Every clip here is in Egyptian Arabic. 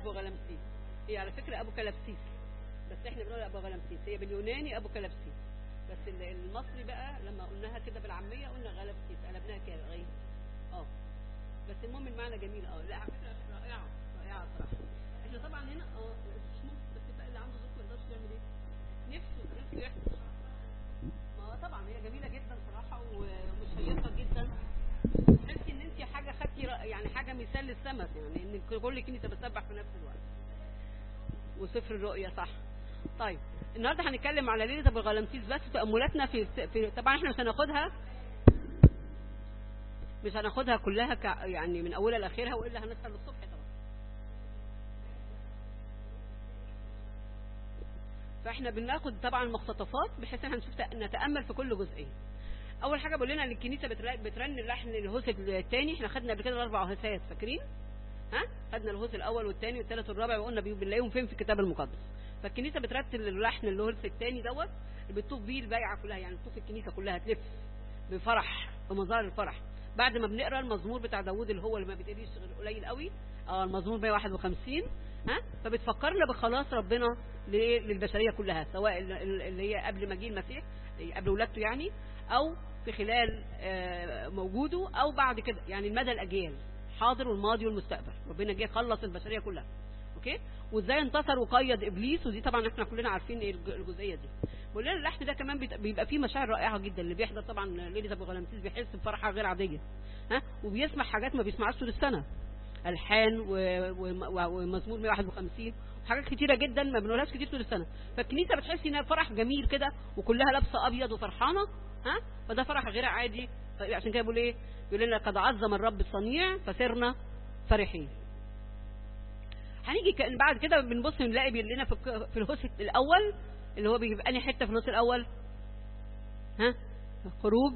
ابو غلمسيس هي على فكره ابو كلبسيس بس احنا بنقول ابو غلمسيس هي باليوناني ابو كلبسيس بس ال- المصري بقى لما قلناها كده بالعاميه قلنا غلبسيس قلبناها كده غير اه بس المهم المعنى جميل اه لا على فكره رائعه رائعه صراحه احنا طبعا هنا اه مش ممكن بس بقى اللي عنده ذوق ما يقدرش يعمل ايه نفسه نفسه يحفظ ما طبعا هي جميله جدا صراحه ومشيقه جدا تحسي ان انت حاجه خدتي رأ- يعني حاجه مثال للسمك يعني ان كل كنيسه بتسبح في نفس الوقت وسفر الرؤيا صح طيب النهارده هنتكلم على ليله ابو الغلامسيس بس تاملاتنا في, في طبعا احنا مش هناخدها مش هناخدها كلها ك... يعني من اولها لاخرها والا هنسهر للصبح طبعا فاحنا بناخد طبعا مقتطفات بحيث ان احنا نشوف نتامل في كل جزئيه اول حاجه بقول لنا ان الكنيسه بتر- بترن اللحن الهوس الثاني احنا خدنا قبل كده الاربع هوسات فاكرين ها خدنا الهوس الاول والثاني والثالث والرابع وقلنا بي- بنلاقيهم فين في الكتاب المقدس فالكنيسه بترتل اللحن الهوس الثاني دوت اللي بتطوف بيه البيعه كلها يعني تطوف الكنيسه كلها تلف بفرح بمظاهر الفرح بعد ما بنقرا المزمور بتاع داوود اللي هو اللي ما بيتقريش غير قليل قوي اه المزمور 151 ها فبتفكرنا بخلاص ربنا ل- للبشريه كلها سواء ال- ال- اللي هي قبل مجيء المسيح قبل ولادته يعني او في خلال آه، موجوده او بعد كده يعني المدى الاجيال حاضر والماضي والمستقبل ربنا جه خلص البشريه كلها اوكي وازاي انتصر وقيد ابليس ودي طبعا احنا كلنا عارفين ايه الج- الجزئيه دي بقول لنا اللحن ده كمان بيت- بيبقى فيه مشاعر رائعه جدا اللي بيحضر طبعا ليله ابو غلامسيس بيحس بفرحه غير عاديه ها وبيسمع حاجات ما بيسمعهاش طول السنه الحان و- و- و- ومزمور 151 وحاجات كتيره جدا ما بنقولهاش كتير طول السنه فالكنيسه بتحسي انها فرح جميل كده وكلها لابسه ابيض وفرحانه ها فده فرح غير عادي طيب عشان كده بيقول ايه بيقول لنا قد عظم الرب الصنيع فسرنا فرحين هنيجي ك- بعد كده بنبص نلاقي بيقول لنا في الك- في الهوس الاول اللي هو بيبقى انهي حته في الهوس الاول ها خروج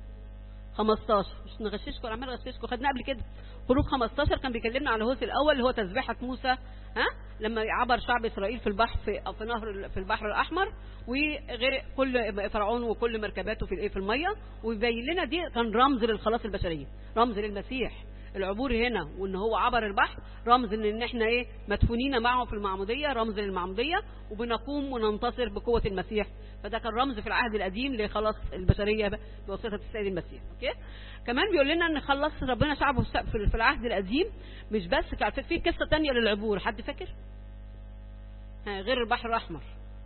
15 مش نغششكم عمال اغششكم خدناه قبل كده خروج 15 كان بيكلمنا على الهوس الاول اللي هو تسبيحه موسى ها لما عبر شعب اسرائيل في البحر في, أو في نهر ال- في البحر الاحمر وغرق كل فرعون وكل مركباته في الايه في الميه ويبين لنا دي كان رمز للخلاص البشريه رمز للمسيح العبور هنا وان هو عبر البحر رمز ان ان احنا ايه مدفونين معه في المعموديه رمز للمعموديه وبنقوم وننتصر بقوه المسيح فده كان رمز في العهد القديم لخلاص البشريه ب- بواسطه السيد المسيح اوكي كمان بيقول لنا ان خلص ربنا شعبه في في- في العهد القديم مش بس كان في- في قصه تانية للعبور حد فاكر ها غير البحر الاحمر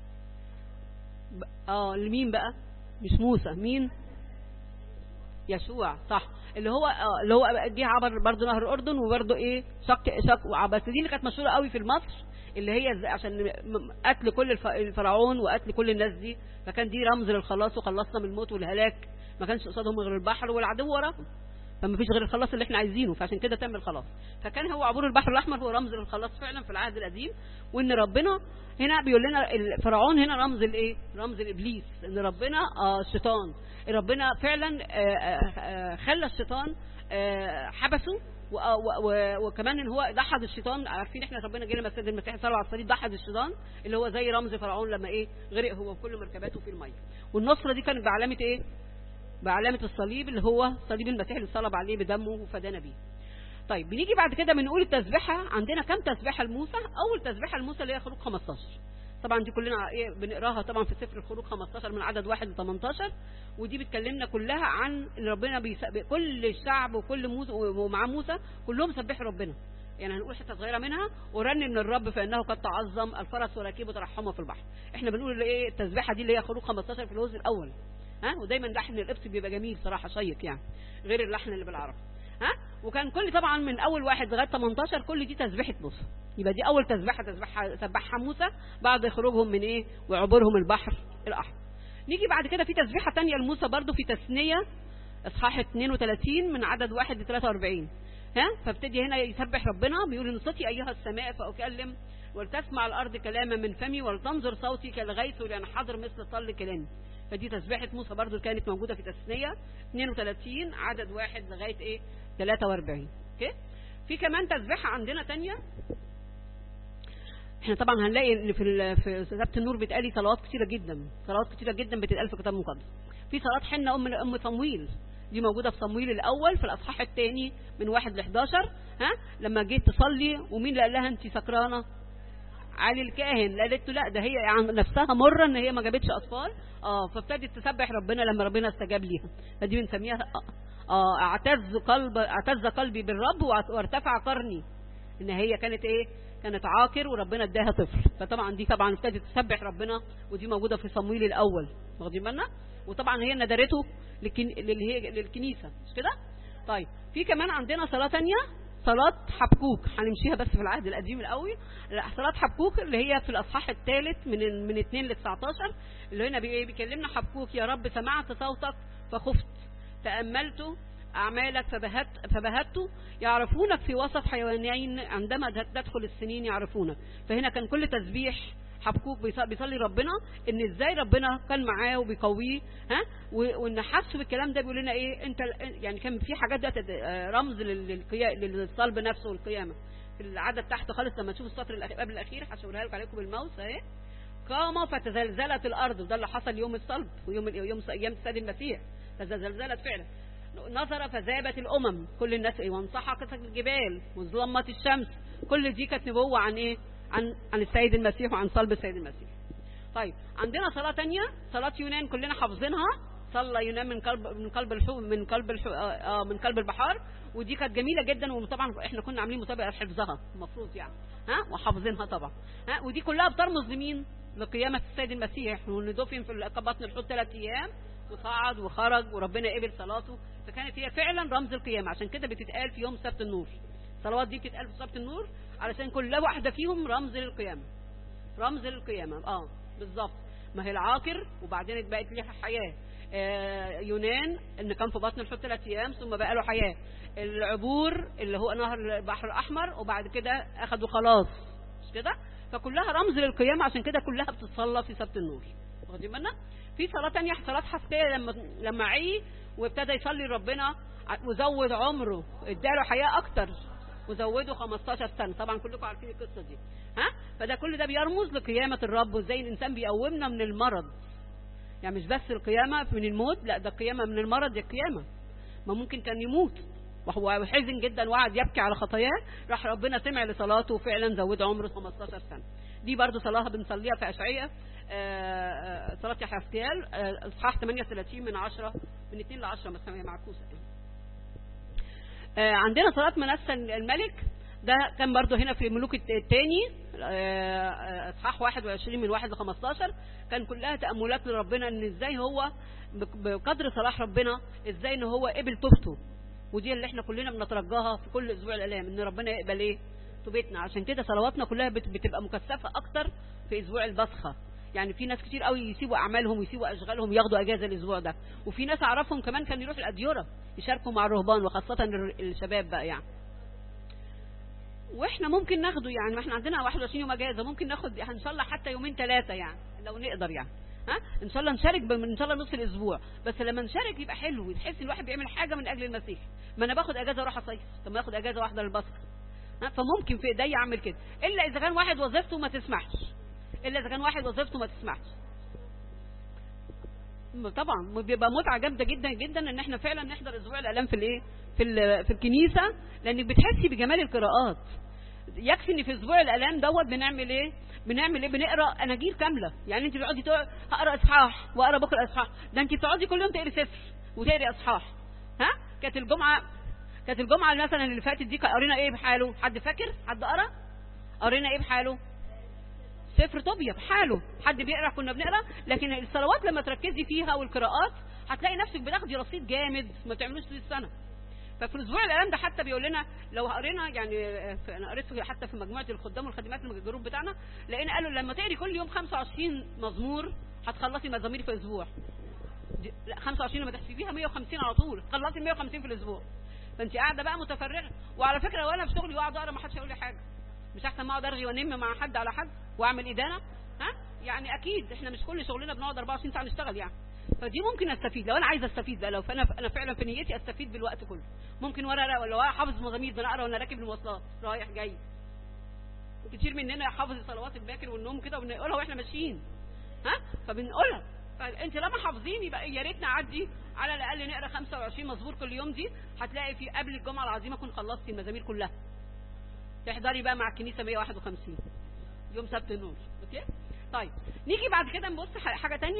ب- اه لمين بقى مش موسى مين يشوع صح اللي هو آه، اللي هو جه عبر برضه نهر الاردن وبرضه ايه شق شق وع- بس دي اللي كانت مشهوره قوي في مصر اللي هي ز- عشان م- قتل كل الف- الفرعون وقتل كل الناس دي فكان دي رمز للخلاص وخلصنا من الموت والهلاك ما كانش قصادهم غير البحر والعدو وراهم فما فيش غير الخلاص اللي احنا عايزينه فعشان كده تم الخلاص فكان هو عبور البحر الاحمر هو رمز للخلاص فعلا في العهد القديم وان ربنا هنا بيقول لنا الفرعون هنا رمز الايه رمز الابليس ان ربنا آه الشيطان ربنا فعلا آه آه آه خلى الشيطان آه حبسه و- و- و- وكمان ان هو دحض الشيطان عارفين احنا ربنا جه لما السيد المسيح صلى على الصليب دحض الشيطان اللي هو زي رمز فرعون لما ايه غرق هو وكل مركباته في الميه والنصره دي كانت بعلامه ايه بعلامة الصليب اللي هو صليب المسيح اللي صلب عليه بدمه وفدانا بيه طيب بنيجي بعد كده بنقول التسبيحة عندنا كم تسبيحة لموسى أول تسبيحة لموسى اللي هي خروج 15 طبعا دي كلنا ايه بنقراها طبعا في سفر الخروج 15 من عدد 1 ل 18 ودي بتكلمنا كلها عن ان ربنا بيس... كل الشعب وكل موسى ومعاه موسى كلهم سبحوا ربنا يعني هنقول حته صغيره منها ورن من الرب فانه قد تعظم الفرس وراكبه ترحمه في البحر احنا بنقول اللي ايه التسبيحه دي اللي هي خروج 15 في الجزء الاول ها ودايما لحن القبط بيبقى جميل صراحه شيق يعني غير اللحن اللي بالعربي ها وكان كل طبعا من اول واحد لغايه 18 كل دي تسبيحه موسى يبقى دي اول تسبيحه تسبحها سبحها موسى بعد خروجهم من ايه وعبورهم البحر الاحمر نيجي بعد كده في تسبيحه تانية لموسى برضو في تثنيه اصحاح 32 من عدد 1 ل 43 ها فابتدي هنا يسبح ربنا بيقول ان صوتي ايها السماء فاكلم ولتسمع الارض كلاما من فمي ولتنظر صوتي كالغيث لان حضر مثل طل كلامي فدي تسبيحه موسى برضو كانت موجوده في تثنيه 32 عدد واحد لغايه ايه 43 اوكي في كمان تسبيحه عندنا تانية احنا طبعا هنلاقي ان في ال- في سبت النور بيتقالي صلوات كتيره جدا صلوات كتيره جدا بتتقال في الكتاب المقدس في صلاه حنه ام ام صمويل دي موجوده في صمويل الاول في الاصحاح الثاني من 1 ل 11 ها لما جيت تصلي ومين اللي قال لها انت سكرانه علي الكاهن قالت له لا ده هي عن نفسها مره ان هي ما جابتش اطفال اه فابتدت تسبح ربنا لما ربنا استجاب ليها فدي بنسميها اه آه، اعتز قلب اعتز قلبي بالرب وارت- وارتفع قرني ان هي كانت ايه كانت عاقر وربنا اداها طفل فطبعا دي طبعا ابتدت تسبح ربنا ودي موجوده في صمويل الاول واخدين بالنا وطبعا هي ندرته للكن... للهي... للكنيسه مش كده طيب في كمان عندنا صلاه تانية صلاة حبكوك هنمشيها بس في العهد القديم القوي لا، صلاة حبكوك اللي هي في الأصحاح الثالث من من 2 ل 19 اللي هنا بي- بيكلمنا حبكوك يا رب سمعت صوتك فخفت تأملت أعمالك فبهت فبهت يعرفونك في وسط حيوانين عندما تدخل السنين يعرفونك فهنا كان كل تسبيح حبكوك بيص- بيصلي ربنا ان ازاي ربنا كان معاه وبيقويه ها و- وان حس بالكلام ده بيقول لنا ايه انت ال- يعني كان في حاجات ده تد- آه، رمز لل- للقيا- للصلب نفسه والقيامه في العدد تحت خالص لما تشوف السطر الأخ- قبل الاخير هشاورها لكم عليكم بالماوس اهي قام فتزلزلت الارض وده اللي حصل يوم الصلب ويوم يوم ايام السيد المسيح تزلزلت فعلا نظر فذابت الامم كل الناس ايه وانسحقت الجبال وظلمت الشمس كل دي كانت نبوه عن ايه عن عن السيد المسيح وعن صلب السيد المسيح طيب عندنا صلاه تانية صلاه يونان كلنا حافظينها صلى يونان من قلب من قلب الحو من قلب الحو آه من قلب البحار ودي كانت جميله جدا وطبعا احنا كنا عاملين مسابقه حفظها المفروض يعني ها وحافظينها طبعا ها ودي كلها بترمز لمين لقيامه السيد المسيح وان دفن في بطن الحوت ثلاث ايام وصعد وخرج وربنا قبل صلاته فكانت هي فعلا رمز القيامه عشان كده بتتقال في يوم سبت النور الصلوات دي بتتقال في سبت النور علشان كل واحده فيهم رمز للقيامه رمز للقيامه اه بالظبط ما هي العاقر وبعدين بقت ليها حياه آه يونان ان كان في بطن الحوت ثلاث ايام ثم بقى له حياه العبور اللي هو نهر البحر الاحمر وبعد كده اخذوا خلاص مش كده فكلها رمز للقيامه عشان كده كلها بتتصلى في سبت النور واخدين بالنا في صلاه ثانيه صلاه حسقيه لما لما عي وابتدى يصلي ربنا وزود عمره اداله حياه اكتر وزوده 15 سنه طبعا كلكم عارفين القصه دي ها فده كل ده بيرمز لقيامه الرب وازاي الانسان بيقومنا من المرض يعني مش بس القيامه من الموت لا ده القيامه من المرض دي القيامه ما ممكن كان يموت وهو حزن جدا وقعد يبكي على خطاياه راح ربنا سمع لصلاته وفعلا زود عمره 15 سنه دي برضو صلاه بنصليها في اشعياء صلاه حسكيال اصحاح 38 من 10 من 2 ل 10 مثلا معكوسه عندنا صلاه منسى الملك ده كان برضو هنا في الملوك الثاني اصحاح 21 من 1 ل 15 كان كلها تاملات لربنا ان ازاي هو بقدر صلاح ربنا ازاي ان هو قبل توبته ودي اللي احنا كلنا بنترجاها في كل اسبوع الالام ان ربنا يقبل ايه توبتنا عشان كده صلواتنا كلها بتبقى مكثفه اكتر في اسبوع البصخه يعني في ناس كتير قوي يسيبوا اعمالهم ويسيبوا اشغالهم ياخدوا اجازه الاسبوع ده وفي ناس اعرفهم كمان كانوا يروحوا الاديره يشاركوا مع الرهبان وخاصه الشباب بقى يعني واحنا ممكن ناخده يعني ما احنا عندنا 21 يوم اجازه ممكن ناخد ان شاء الله حتى يومين ثلاثه يعني لو نقدر يعني ها ان شاء الله نشارك ان شاء الله نص الاسبوع بس لما نشارك يبقى حلو تحس الواحد بيعمل حاجه من اجل المسيح ما انا باخد اجازه اروح اصيف طب ما اخد اجازه واحده للبصر ها فممكن في ايدي اعمل كده الا اذا كان واحد وظيفته ما تسمحش الا اذا كان واحد وظيفته ما تسمحش طبعا بيبقى متعه جامده جدا جدا ان احنا فعلا نحضر اسبوع الالام في الايه في في الكنيسه لانك بتحسي بجمال القراءات يكفي ان في اسبوع الالام دوت بنعمل ايه بنعمل ايه بنقرا اناجيل كامله يعني انت بتقعدي اقرا اصحاح واقرا بكره اصحاح ده انت بتقعدي كل يوم تقري سفر وتقري اصحاح ها كانت الجمعه كانت الجمعه مثلا اللي فاتت دي قرينا ايه بحاله حد فاكر حد قرا قرينا ايه بحاله سفر طوبيا بحاله حد بيقرا كنا بنقرا لكن الصلوات لما تركزي فيها والقراءات هتلاقي نفسك بتاخدي رصيد جامد ما تعملوش طول السنه ففي الاسبوع الالام ده حتى بيقول لنا لو قرينا يعني انا قريت حتى في مجموعه الخدام والخادمات الجروب بتاعنا لقينا قالوا لما تقري كل يوم 25 مزمور هتخلصي مزامير في اسبوع لا 25 لما تحسبيها 150 على طول خلصي 150 في الاسبوع فانت قاعده بقى متفرغه وعلى فكره وانا في شغلي واقعد اقرا ما حدش هيقول لي حاجه مش احسن ما اقعد ارغي وانم مع حد على حد واعمل ادانه ها يعني اكيد احنا مش كل شغلنا بنقعد 24 ساعه نشتغل يعني فدي ممكن استفيد لو انا عايزه استفيد بقى لو انا انا فعلا في نيتي استفيد بالوقت كله ممكن ورقه ولا ورقه حافظ مزامير بنقرا وانا راكب المواصلات رايح جاي كتير مننا حافظ صلوات الباكر والنوم كده وبنقولها واحنا ماشيين ها فبنقولها فانت لما حافظين يبقى يا ريت نعدي على الاقل نقرا 25 مزمور كل يوم دي هتلاقي في قبل الجمعه العظيمه كن خلصتي المزامير كلها تحضري بقى مع الكنيسه 151 يوم سبت النور اوكي طيب نيجي بعد كده نبص ح- حاجه تانية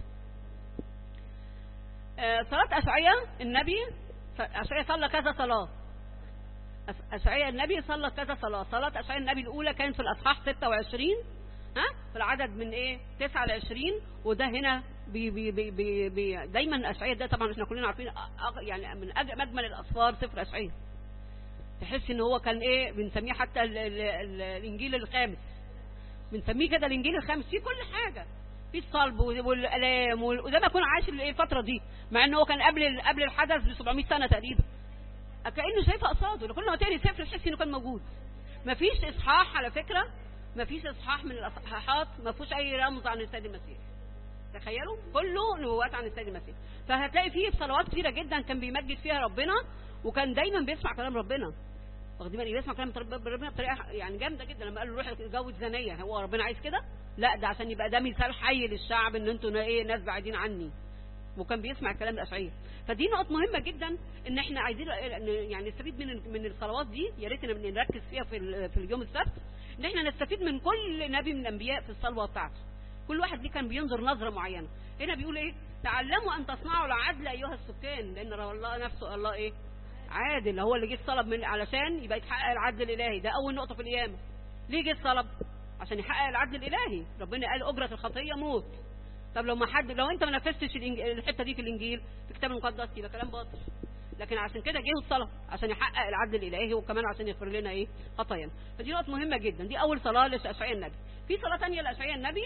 آه، صلاه اشعياء النبي ف- اشعياء صلى كذا صلاه أس- اشعياء النبي صلى كذا صلاه صلاه اشعياء النبي الاولى كانت في الاصحاح 26 ها في العدد من ايه 9 ل 20 وده هنا بي بي بي بي بي دايما اشعياء ده طبعا احنا كلنا عارفين أ- أ- يعني من أج- مجمل الاسفار سفر اشعياء تحس ان هو كان ايه بنسميه حتى ال ال ال الانجيل الخامس بنسميه كده الانجيل الخامس فيه كل حاجه في الصلب وال- والالام وال- وزي ما يكون عايش ال- الفتره دي مع ان هو كان قبل ال- قبل الحدث ب 700 سنه تقريبا كانه شايفها قصاده كل ما تقري سفر تحس انه كان موجود مفيش اصحاح على فكره مفيش اصحاح من الاصحاحات ما فيهوش اي رمز عن السيد المسيح تخيلوا كله نبوات عن السيد المسيح فهتلاقي فيه صلوات كتيره جدا كان بيمجد فيها ربنا وكان دايما بيسمع كلام ربنا واخدين بالك بيسمع كلام رب- ربنا بطريقه يعني جامده جدا لما قال له روح اتجوز زانيه هو ربنا عايز كده لا ده عشان يبقى ده مثال حي للشعب ان انتوا نا- ايه ناس بعيدين عني وكان بيسمع كلام الاشعياء فدي نقط مهمه جدا ان احنا عايزين إن يعني نستفيد من من الصلوات دي يا ريت إن نركز فيها في ال- في اليوم السبت ان احنا نستفيد من كل نبي من الانبياء في الصلوه بتاعته كل واحد ليه كان بينظر نظره معينه هنا بيقول ايه تعلموا ان تصنعوا العدل ايها السكان لان الله نفسه الله ايه عادل هو اللي جه الطلب من علشان يبقى يتحقق العدل الالهي ده اول نقطه في القيامه ليه جه الطلب عشان يحقق العدل الالهي ربنا قال اجره الخطيه موت طب لو ما حد لو انت ما نفذتش الإنج- الحته دي في الانجيل في الكتاب المقدس يبقى كلام باطل لكن عشان كده جه الصلاه عشان يحقق العدل الالهي وكمان عشان يغفر لنا ايه خطايانا فدي نقطه مهمه جدا دي اول صلاه لاشعياء النبي في صلاه ثانيه لاشعياء النبي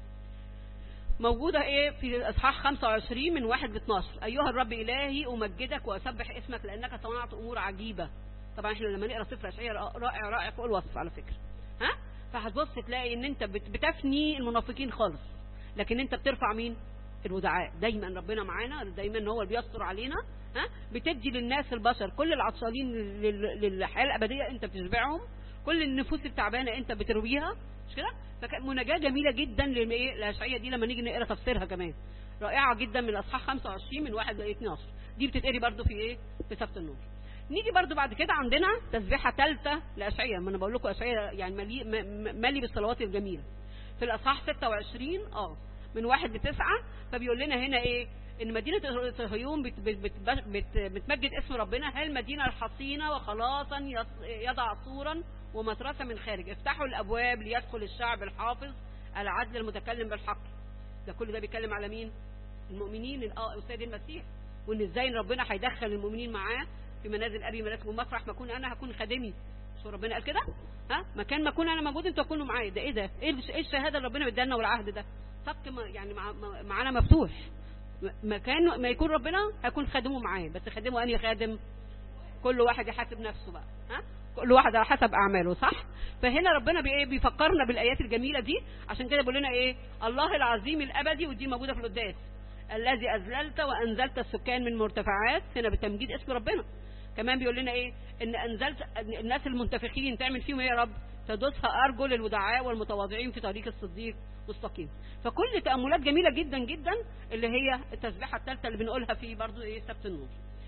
موجودة ايه في اصحاح 25 من 1 ل 12 ايها الرب الهي امجدك واسبح اسمك لانك صنعت امور عجيبة طبعا احنا لما نقرا سفر اشعياء رائع رائع فوق الوصف على فكرة ها فهتبص تلاقي ان انت بت- بتفني المنافقين خالص لكن انت بترفع مين الودعاء دايما ربنا معانا دايما هو اللي بيستر علينا ها بتدي للناس البشر كل العطشانين لل- للحياه الابديه انت بتشبعهم كل النفوس التعبانه انت بترويها مش كده فكانت مناجاه جميله جدا للايه الاشعيه دي لما نيجي نقرا تفسيرها كمان رائعه جدا من الاصحاح 25 من 1 ل 12 دي بتتقري برضو في ايه في سبت النور نيجي برضو بعد كده عندنا تسبيحه ثالثه لاشعياء ما انا بقول لكم اشعياء يعني مليء م- م- ملي بالصلوات الجميله في الاصحاح 26 اه من واحد لتسعة فبيقول لنا هنا ايه ان مدينة صهيون بت بت بت بت بتمجد اسم ربنا هي المدينة الحصينة وخلاصا يص- يضع سورا ومترسة من خارج افتحوا الابواب ليدخل الشعب الحافظ العدل المتكلم بالحق ده كل ده بيتكلم على مين المؤمنين اه السيد المسيح وان ازاي ربنا هيدخل المؤمنين معاه في منازل ابي ملاك ومفرح ما اكون انا هكون خادمي مش هو ربنا قال كده ها مكان ما اكون انا موجود انتوا تكونوا معايا ده ايه ده ايه الش- ايه الشهاده اللي ربنا ادانا والعهد ده صك ما- يعني مع مع- معانا مفتوح م- مكان ما يكون ربنا هيكون خادمه معاه بس خادمه انهي خادم كل واحد يحاسب نفسه بقى ها كل واحد على حسب اعماله صح فهنا ربنا بي- إيه بيفكرنا بالايات الجميله دي عشان كده بيقول لنا ايه الله العظيم الابدي ودي موجوده في القداس الذي اذللت وانزلت السكان من مرتفعات هنا بتمجيد اسم ربنا كمان بيقول لنا ايه ان انزلت إن الناس المنتفخين تعمل فيهم ايه يا رب تدوسها ارجل الودعاء والمتواضعين في طريق الصديق مستقيم فكل تاملات جميله جدا جدا اللي هي التسبيحه الثالثه اللي بنقولها في برضو ايه سبت النور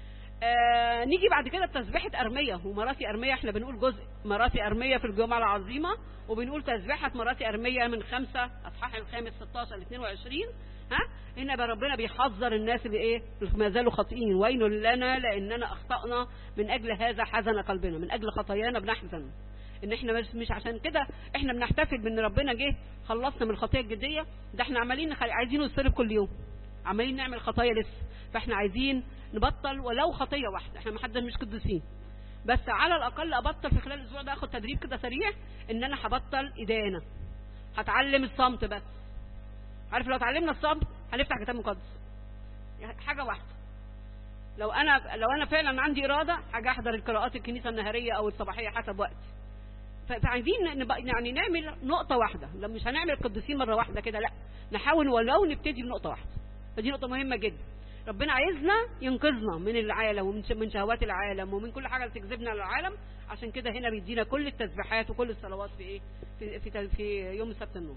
آه نيجي بعد كده تسبيحة أرمية ومراسي أرمية احنا بنقول جزء مراسي أرمية في الجمعة العظيمة وبنقول تسبيحة مراسي أرمية من خمسة أصحاح الخامس 16 ل 22 ها هنا بقى ربنا بيحذر الناس اللي ايه اللي ما زالوا خاطئين ويل لنا لأننا أخطأنا من أجل هذا حزن قلبنا من أجل خطايانا بنحزن ان احنا مش, مش عشان كده احنا بنحتفل بان ربنا جه خلصنا من الخطيه الجديه ده احنا عمالين نخ- عايزين نصرف كل يوم عمالين نعمل خطايا لسه فاحنا عايزين نبطل ولو خطيه واحده احنا ما حد مش قديسين بس على الاقل ابطل في خلال الاسبوع ده اخد تدريب كده سريع ان انا هبطل ادانه هتعلم الصمت بس عارف لو اتعلمنا الصمت هنفتح كتاب مقدس يعني حاجه واحده لو انا لو انا فعلا عندي اراده حاجه احضر القراءات الكنيسه النهاريه او الصباحيه حسب وقتي ف- فعايزين نبقى يعني نعمل نقطة واحدة لو مش هنعمل القديسين مرة واحدة كده لا نحاول ولو نبتدي بنقطة واحدة فدي نقطة مهمة جدا ربنا عايزنا ينقذنا من العالم ومن ش- من شهوات العالم ومن كل حاجة اللي تجذبنا للعالم عشان كده هنا بيدينا كل التسبيحات وكل الصلوات في ايه في في, في, في يوم السبت النور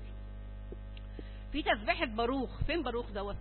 في تسبيحة باروخ فين باروخ دوت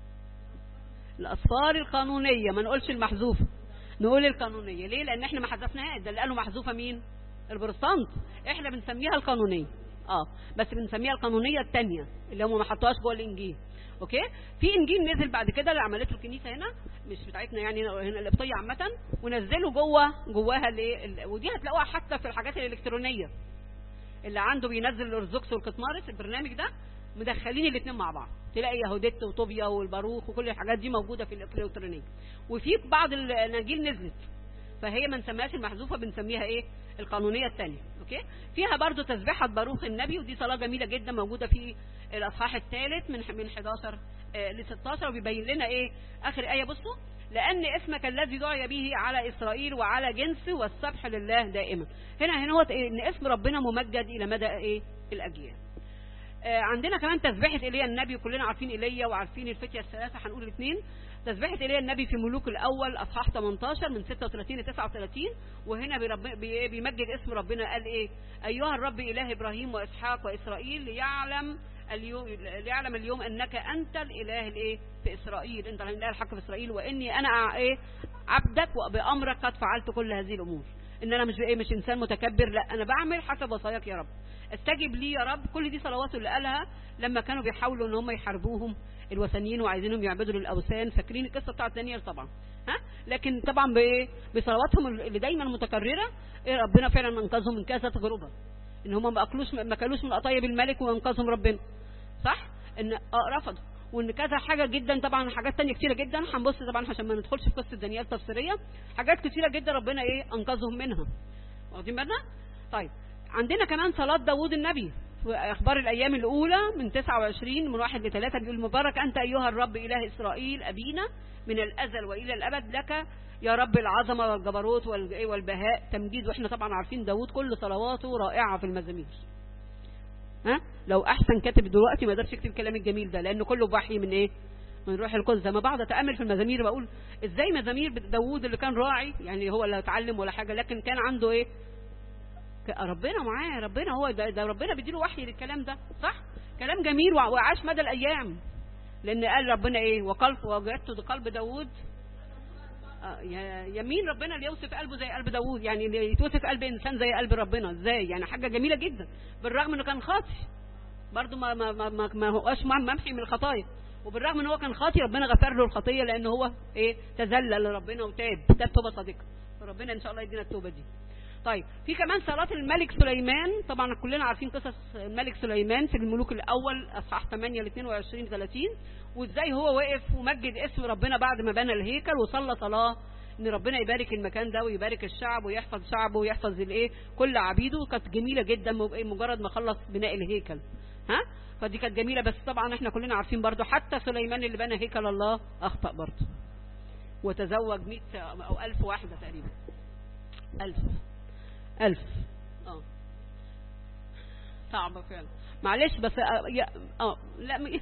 الأسفار القانونية ما نقولش المحذوفة نقول القانونية ليه لأن احنا ما حذفناهاش ده اللي قالوا محذوفة مين البروتستانت احنا بنسميها القانونيه اه بس بنسميها القانونيه الثانيه اللي هم ما حطوهاش جوه الانجيل اوكي في انجيل نزل بعد كده اللي عملته الكنيسه هنا مش بتاعتنا يعني هنا القبطيه عامه ونزلوا جوه جواها الايه ودي هتلاقوها حتى في الحاجات الالكترونيه اللي عنده بينزل الارثوذكس والقطمارس البرنامج ده مدخلين الاثنين مع بعض تلاقي يهوديت وطوبيا والباروخ وكل الحاجات دي موجوده في الالكترونيه وفي بعض الاناجيل نزلت فهي ما نسميهاش المحذوفه بنسميها ايه القانونيه الثانيه اوكي فيها برضو تسبيحه باروخ النبي ودي صلاه جميله جدا موجوده في الاصحاح الثالث من من 11 ل 16 وبيبين لنا ايه اخر ايه بصوا لان اسمك الذي دعي به على اسرائيل وعلى جنس والسبح لله دائما هنا هنا هو ان اسم ربنا ممجد الى مدى ايه الاجيال آه عندنا كمان تسبيحه ايليا النبي كلنا عارفين ايليا وعارفين الفتيه الثلاثه هنقول الاثنين تسبيحه ايليا النبي في ملوك الاول اصحاح 18 من 36 ل 39 وهنا بيمجد اسم ربنا قال ايه ايها الرب اله ابراهيم واسحاق واسرائيل ليعلم اليوم ليعلم اليوم انك انت الاله الايه في اسرائيل انت الاله الحق في اسرائيل واني انا ايه عبدك وبامرك قد فعلت كل هذه الامور ان انا مش ايه مش انسان متكبر لا انا بعمل حسب وصاياك يا رب استجب لي يا رب كل دي صلواته اللي قالها لما كانوا بيحاولوا ان هم يحاربوهم الوثنيين وعايزينهم يعبدوا للاوثان فاكرين القصه بتاعت دانيال طبعا ها لكن طبعا بايه بصلواتهم اللي دايما متكرره إيه ربنا فعلا انقذهم من كذا تجربه ان هم ما اكلوش ما كلوش من قطايب الملك وانقذهم ربنا صح ان اه رفضوا وان كذا حاجه جدا طبعا حاجات تانية كتيره جدا هنبص طبعا عشان ما ندخلش في قصه دانيال تفسيريه حاجات كتيره جدا ربنا ايه انقذهم منها واخدين بالنا طيب عندنا كمان صلاه داوود النبي في اخبار الايام الاولى من 29 من 1 ل 3 بيقول مبارك انت ايها الرب اله اسرائيل ابينا من الازل والى الابد لك يا رب العظمه والجبروت والبهاء تمجيد واحنا طبعا عارفين داوود كل صلواته رائعه في المزامير ها لو احسن كاتب دلوقتي ما يقدرش يكتب الكلام الجميل ده لانه كله بوحي من ايه من روح القدس لما بقعد اتامل في المزامير بقول ازاي مزامير داوود اللي كان راعي يعني هو لا اتعلم ولا حاجه لكن كان عنده ايه ربنا معاه ربنا هو ده, ده ربنا بيديله وحي للكلام ده صح كلام جميل وعاش مدى الايام لان قال ربنا ايه وقلب وجدت قلب داوود يمين ربنا اللي يوصف قلبه زي قلب داوود يعني اللي يتوصف قلب انسان زي قلب ربنا ازاي يعني حاجه جميله جدا بالرغم انه كان خاطي برضه ما ما ما ما, ما هوش ممحي من الخطايا وبالرغم ان هو كان خاطي ربنا غفر له الخطيه لان هو ايه تذلل لربنا وتاب تاب توبه صادقه فربنا ان شاء الله يدينا التوبه دي طيب في كمان صلاة الملك سليمان طبعا كلنا عارفين قصص الملك سليمان في الملوك الأول أصحاح 8 ل 22 30 وازاي هو واقف ومجد اسم ربنا بعد ما بنى الهيكل وصلى صلاة ان ربنا يبارك المكان ده ويبارك الشعب ويحفظ شعبه ويحفظ الايه كل عبيده كانت جميله جدا مجرد ما خلص بناء الهيكل ها فدي كانت جميله بس طبعا احنا كلنا عارفين برضو حتى سليمان اللي بنى هيكل الله اخطا برضو وتزوج 100 او 1000 واحده تقريبا 1000 ألف اه صعبة فعلا معلش بس اه, آه. لا م...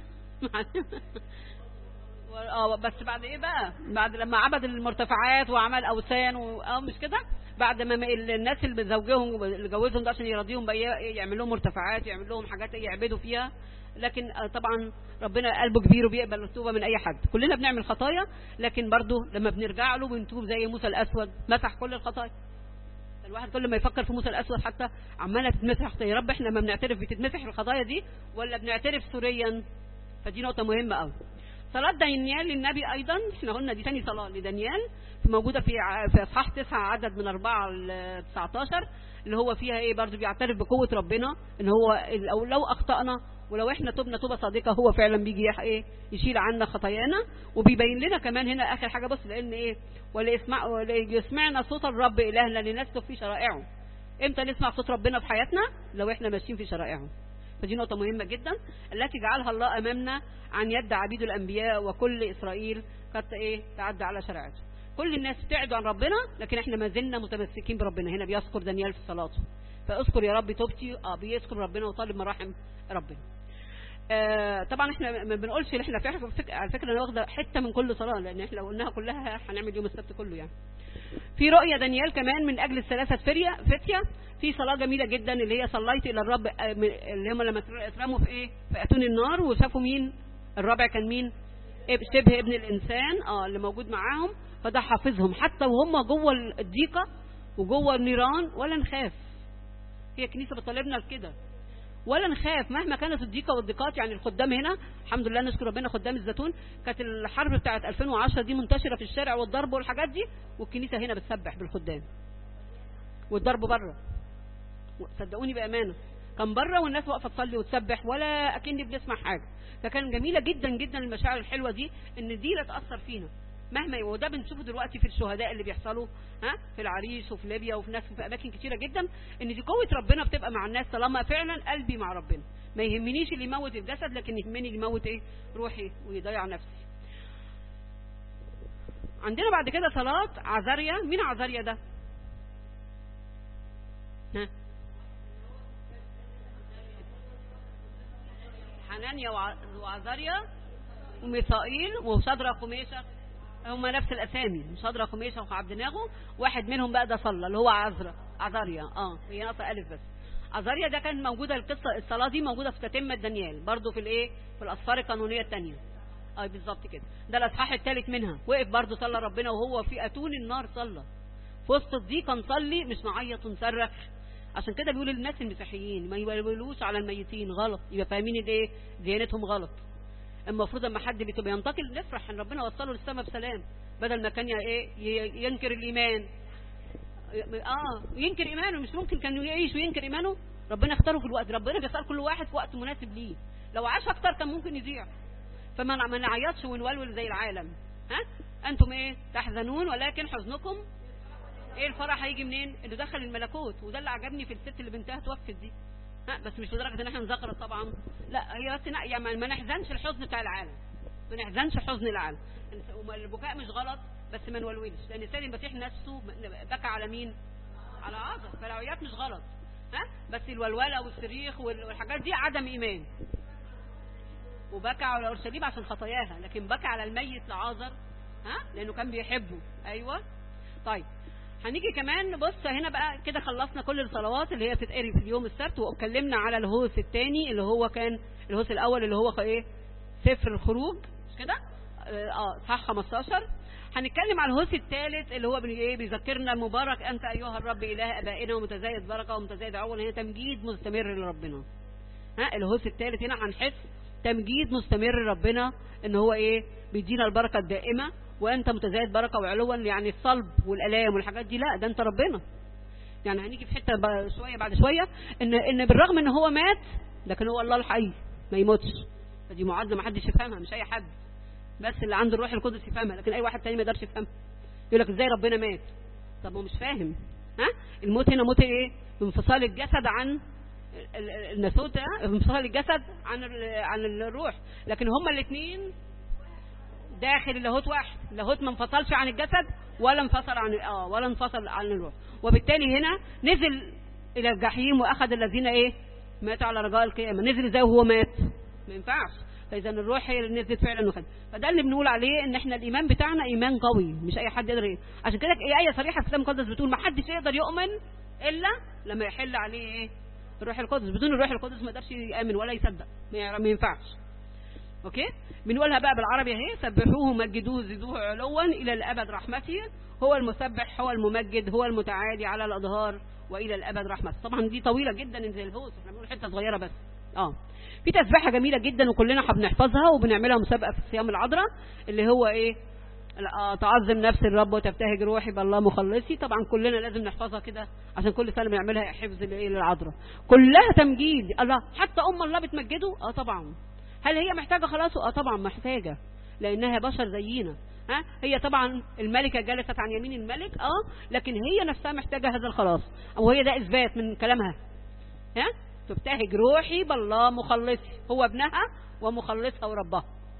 اه بس بعد ايه بقى بعد لما عبد المرتفعات وعمل اوثان و... اه مش كده بعد ما الناس اللي زوجهم اللي جوزهم ده عشان يرضيهم بقى يعمل لهم مرتفعات يعمل لهم حاجات يعبدوا فيها لكن طبعا ربنا قلبه كبير وبيقبل التوبه من اي حد كلنا بنعمل خطايا لكن برضه لما بنرجع له بنتوب زي موسى الاسود مسح كل الخطايا الواحد كل ما يفكر في موسى الاسود حتى عماله تتمسح يا رب احنا ما بنعترف بتتمسح الخطايا دي ولا بنعترف سوريا فدي نقطه مهمه قوي صلاة دانيال للنبي أيضا احنا قلنا دي تاني صلاة لدانيال موجودة في في إصحاح 9 عدد من 4 ل 19 اللي هو فيها إيه برضه بيعترف بقوة ربنا إن هو لو لو أخطأنا ولو احنا تبنا توبة صادقة هو فعلا بيجي ايه يشيل عنا خطايانا وبيبين لنا كمان هنا آخر حاجة بص لأن إيه ولا يسمع ولا يسمعنا صوت الرب إلهنا لنسلك في شرائعه امتى نسمع صوت ربنا في حياتنا لو احنا ماشيين في شرائعه فدي نقطة مهمة جدا التي جعلها الله أمامنا عن يد عبيد الأنبياء وكل إسرائيل قد إيه تعدى على شريعته كل الناس ابتعدوا عن ربنا لكن احنا ما زلنا متمسكين بربنا هنا بيذكر دانيال في صلاته فاذكر يا رب توبتي اه بيذكر ربنا وطالب مراحم ربنا آه طبعا احنا ما بنقولش ان احنا في فك... على فكره انا واخده حته من كل صلاه لان احنا لو قلناها كلها هنعمل يوم السبت كله يعني في رؤية دانيال كمان من أجل الثلاثة فرية فتية في صلاة جميلة جدا اللي هي صليت إلى الرب اللي هم لما اترموا في إيه في أتون النار وشافوا مين الرابع كان مين شبه ابن الإنسان اه اللي موجود معاهم فده حافظهم حتى وهم جوه الضيقة وجوه النيران ولا نخاف هي الكنيسه بتطالبنا بكده ولا نخاف مهما كانت الضيقه والضيقات يعني الخدام هنا الحمد لله نشكر ربنا خدام الزيتون كانت الحرب بتاعت 2010 دي منتشره في الشارع والضرب والحاجات دي والكنيسه هنا بتسبح بالخدام والضرب بره صدقوني بامانه كان بره والناس واقفه تصلي وتسبح ولا اكني بنسمع حاجه فكان جميله جدا جدا المشاعر الحلوه دي ان دي لا تاثر فينا مهما وده بنشوفه دلوقتي في الشهداء اللي بيحصلوا ها في العريش وفي ليبيا وفي ناس في اماكن كتيره جدا ان دي قوه ربنا بتبقى مع الناس طالما فعلا قلبي مع ربنا ما يهمنيش اللي يموت الجسد لكن يهمني اللي يموت ايه روحي ويضيع نفسي عندنا بعد كده صلاه عزاريا مين عزاريا ده ها حنانيا وعزاريا وميثائيل وصدرة خميشة هم نفس الاسامي صدرة خميشة وعبد ناغو واحد منهم بقى ده صلى اللي هو عزرا عزاريا اه هي ناقصه الف بس عزاريا ده كان موجوده القصه الصلاه دي موجوده في تتمه دانيال برضو في الايه في الاسفار القانونيه الثانيه اه بالظبط كده ده الاصحاح الثالث منها وقف برضو صلى ربنا وهو في اتون النار صلى في وسط الضيقه نصلي مش نعيط ونصرخ عشان كده بيقول للناس المسيحيين ما يولولوش على الميتين غلط يبقى فاهمين الايه ديانتهم غلط المفروض اما حد بيبقى ينتقل نفرح ان ربنا وصله للسماء بسلام بدل ما كان ايه ينكر الايمان اه ينكر ايمانه مش ممكن كان يعيش وينكر ايمانه ربنا اختاره في الوقت ربنا بيختار كل واحد في وقت مناسب ليه لو عاش اكتر كان ممكن يضيع فما ما نعيطش ونولول زي العالم ها انتم ايه تحزنون ولكن حزنكم ايه الفرح هيجي منين اللي دخل الملكوت وده اللي عجبني في الست اللي بنتها توفت دي ها بس مش لدرجه ان احنا نزغرط طبعا لا هي بس يعني ما نحزنش الحزن بتاع العالم ما نحزنش حزن العالم البكاء مش غلط بس ما نولولش لان السيد المسيح نفسه بكى على مين على عظم فالعياط مش غلط ها بس الولوله والصريخ والحاجات دي عدم ايمان وبكى على اورشليم عشان خطاياها لكن بكى على الميت لعازر ها لانه كان بيحبه ايوه طيب هنيجي كمان بص هنا بقى كده خلصنا كل الصلوات اللي هي بتتقري في اليوم السبت واتكلمنا على الهوس الثاني اللي هو كان الهوس الاول اللي هو ايه سفر الخروج مش كده اه صح 15 هنتكلم على الهوس الثالث اللي هو ايه بيذكرنا مبارك انت ايها الرب اله ابائنا ومتزايد بركه ومتزايد عون هنا تمجيد مستمر لربنا ها الهوس الثالث هنا هنحس تمجيد مستمر لربنا ان هو ايه بيدينا البركه الدائمه وانت متزايد بركه وعلوا يعني الصلب والالام والحاجات دي لا ده انت ربنا يعني هنيجي في حته شويه بعد شويه ان ان بالرغم ان هو مات لكن هو الله الحي ما يموتش فدي معادله ما حدش يفهمها مش اي حد بس اللي عنده الروح القدس يفهمها لكن اي واحد تاني ما يقدرش يفهمها يقول لك ازاي ربنا مات طب هو مش فاهم ها الموت هنا موت ايه انفصال الجسد عن الناسوت انفصال الجسد عن عن الروح لكن هما الاثنين داخل اللاهوت واحد اللاهوت ما انفصلش عن الجسد ولا انفصل عن اه ولا انفصل عن الروح وبالتالي هنا نزل الى الجحيم واخذ الذين ايه ماتوا على رجاء القيامه نزل ازاي وهو مات ما ينفعش فاذا الروح هي اللي نزلت فعلا وخد فده اللي بنقول عليه ان احنا الايمان بتاعنا ايمان قوي مش اي حد يقدر إيه. عشان كده ايه ايه صريحه في الكتاب المقدس بتقول ما حدش يقدر يؤمن الا لما يحل عليه ايه الروح القدس بدون الروح القدس ما يقدرش يامن ولا يصدق ما ينفعش اوكي بنقولها بقى بالعربي اهي سبحوه مجدوه زدوه علوا الى الابد رحمته هو المسبح هو الممجد هو المتعالي على الاظهار والى الابد رحمته طبعا دي طويله جدا زي الهوس احنا بنقول حته صغيره بس اه في تسبيحه جميله جدا وكلنا بنحفظها وبنعملها مسابقه في الصيام العذراء اللي هو ايه تعظم نفس الرب وتبتهج روحي بالله مخلصي طبعا كلنا لازم نحفظها كده عشان كل سنه بنعملها حفظ لايه للعذراء كلها تمجيد الله حتى ام الله بتمجده اه طبعا هل هي محتاجة خلاصه اه طبعا محتاجة لانها بشر زينا ها هي طبعا الملكة جلست عن يمين الملك اه لكن هي نفسها محتاجة هذا الخلاص او هي ده اثبات من كلامها ها تبتهج روحي بالله مخلصي هو ابنها ومخلصها وربها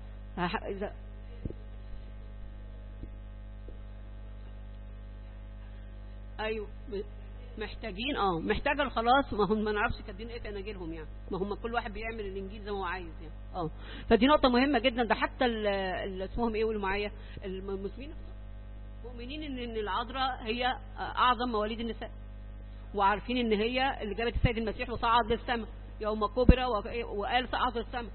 ايوه محتاجين اه محتاجه الخلاص ما هم ما نعرفش كاتبين ايه في اناجيلهم يعني ما هم كل واحد بيعمل الانجيل زي ما هو عايز يعني اه فدي نقطه مهمه جدا ده حتى اللي اسمهم ايه قولوا معايا المسلمين مؤمنين ان ان العذراء هي اعظم مواليد النساء وعارفين ان هي اللي جابت السيد المسيح وصعد للسماء يوم كبر وقال صعد للسماء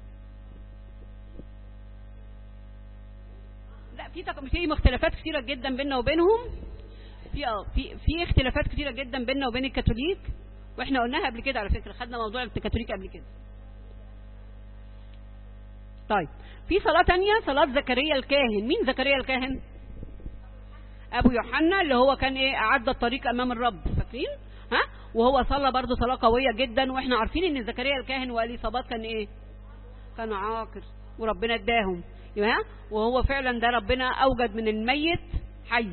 لا في في مختلفات كثيره جدا بيننا وبينهم في اه في في اختلافات كتيره جدا بيننا وبين الكاثوليك واحنا قلناها قبل كده على فكره خدنا موضوع الكاثوليك قبل كده طيب في صلاة تانية صلاة زكريا الكاهن مين زكريا الكاهن ابو يوحنا اللي هو كان ايه اعد الطريق امام الرب فاكرين ها وهو صلى برضه صلاة قوية جدا واحنا عارفين ان زكريا الكاهن واليصابات كان ايه كانوا عاقر وربنا اداهم ها وهو فعلا ده ربنا اوجد من الميت حي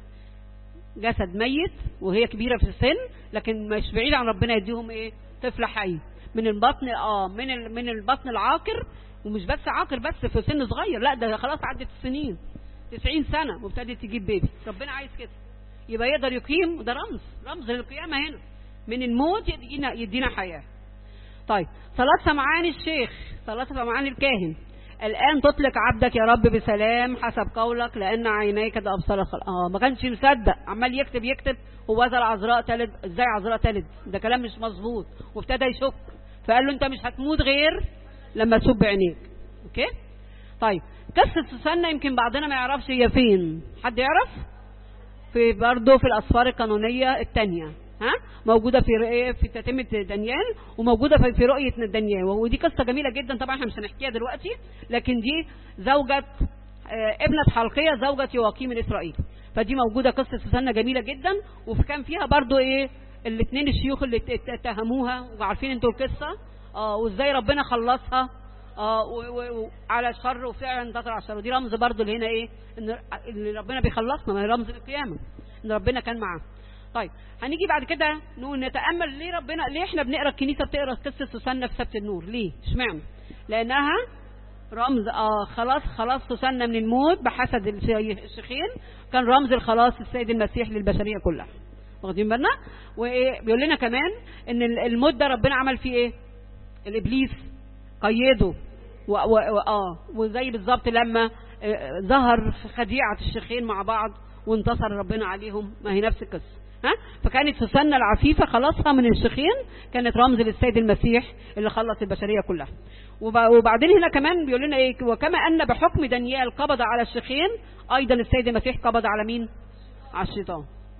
جسد ميت وهي كبيرة في السن لكن مش بعيد عن ربنا يديهم ايه طفل حي من البطن اه من ال- من البطن العاقر ومش بس عاقر بس في سن صغير لا ده خلاص عدت السنين 90 سنة وابتدت تجيب بيبي ربنا عايز كده يبقى يقدر يقيم وده رمز رمز للقيامة هنا من الموت يدينا يدينا حياة طيب صلاة سمعان الشيخ صلاة سمعان الكاهن الآن تطلق عبدك يا رب بسلام حسب قولك لأن عينيك قد أبصر الخلق اه ما كانش مصدق عمال يكتب يكتب هو ذا العذراء تلد ازاي عذراء تلد ده كلام مش مظبوط وابتدى يشك فقال له انت مش هتموت غير لما تشوف بعينيك اوكي طيب قصة سوسنة يمكن بعضنا ما يعرفش هي فين حد يعرف في برضه في الأسفار القانونية الثانية ها موجودة في رؤية في تتمة دانيال وموجودة في, في رؤية دانيال ودي قصة جميلة جدا طبعا احنا مش هنحكيها دلوقتي لكن دي زوجة آه، ابنة حلقية زوجة يواقيم الإسرائيلي فدي موجودة قصة سوسنة جميلة جدا وكان فيها برضو ايه الاثنين الشيوخ اللي ات- ات- اتهموها وعارفين انتوا القصة اه وازاي ربنا خلصها اه و- و- و- على الشر وفعلا انتصر على الشر ودي رمز برضو اللي هنا ايه ان ان ربنا بيخلصنا ما هي رمز القيامة ان ربنا كان معاه طيب هنيجي بعد كده نقول نتامل ليه ربنا ليه احنا بنقرا الكنيسه بتقرا قصه سوسنه في سبت النور ليه اشمعنى لانها رمز اه خلاص خلاص سوسنه من الموت بحسد الش- الشيخين كان رمز الخلاص السيد المسيح للبشريه كلها واخدين بالنا وايه بيقول لنا كمان ان ال- الموت ده ربنا عمل فيه ايه الابليس قيده و و و اه وزي بالظبط لما آه، ظهر خديعه الشيخين مع بعض وانتصر ربنا عليهم ما هي نفس القصه ها فكانت سوسنة العفيفة خلاصها من الشيخين كانت رمز للسيد المسيح اللي خلص البشرية كلها وب- وبعدين هنا كمان بيقول لنا ايه وكما ان بحكم دانيال قبض على الشيخين ايضا السيد المسيح قبض على مين على الشيطان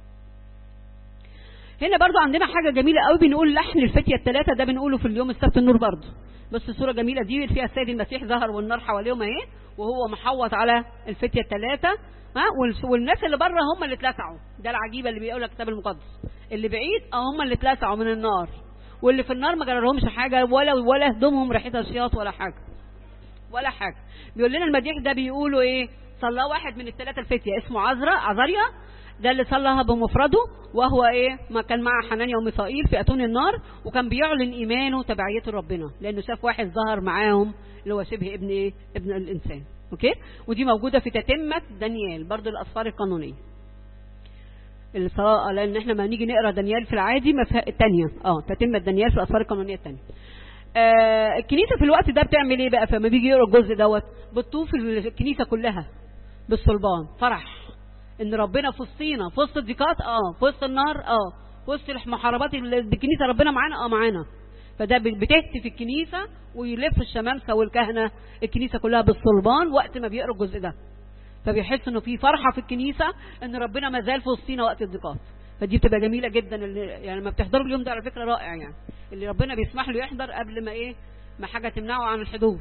هنا برضو عندنا حاجة جميلة قوي بنقول لحن الفتية الثلاثة ده بنقوله في اليوم السبت النور برضو بس الصورة جميلة دي فيها السيد المسيح ظهر والنار حواليهم اهي وهو محوط على الفتية الثلاثة ها والس- والناس اللي بره هم اللي اتلسعوا ده العجيبة اللي بيقولها الكتاب المقدس اللي بعيد اه هم اللي اتلسعوا من النار واللي في النار ما جرالهمش حاجة ولا ولا هدومهم ريحتها شياط ولا حاجة ولا حاجة بيقول لنا المديح ده بيقولوا ايه صلى واحد من الثلاثة الفتية اسمه عذرا عذريا ده اللي صلىها بمفرده وهو ايه ما كان مع حنانيا وميثائيل في اتون النار وكان بيعلن ايمانه وتبعيته لربنا لانه شاف واحد ظهر معاهم اللي هو شبه ابن ايه ابن الانسان اوكي ودي موجوده في تتمه دانيال برضو الاسفار القانونيه الصلاة لان احنا ما نيجي نقرا دانيال في العادي ما فيها الثانيه اه تتمه دانيال في الاسفار القانونيه الثانيه آه الكنيسه في الوقت ده بتعمل ايه بقى فما بيجي يقرا الجزء دوت بتطوف الكنيسه كلها بالصلبان فرح ان ربنا في وسطينا في وسط الضيقات اه في وسط النار اه في وسط المحاربات اللي الكنيسه ربنا معانا اه معانا فده بتهتف الكنيسه ويلف الشمامسه والكهنه الكنيسه كلها بالصلبان وقت ما بيقروا الجزء ده فبيحس انه في فرحه في الكنيسه ان ربنا ما زال في وسطينا وقت الضيقات فدي بتبقى جميله جدا اللي يعني لما بتحضروا اليوم ده على فكره رائع يعني اللي ربنا بيسمح له يحضر قبل ما ايه ما حاجه تمنعه عن الحضور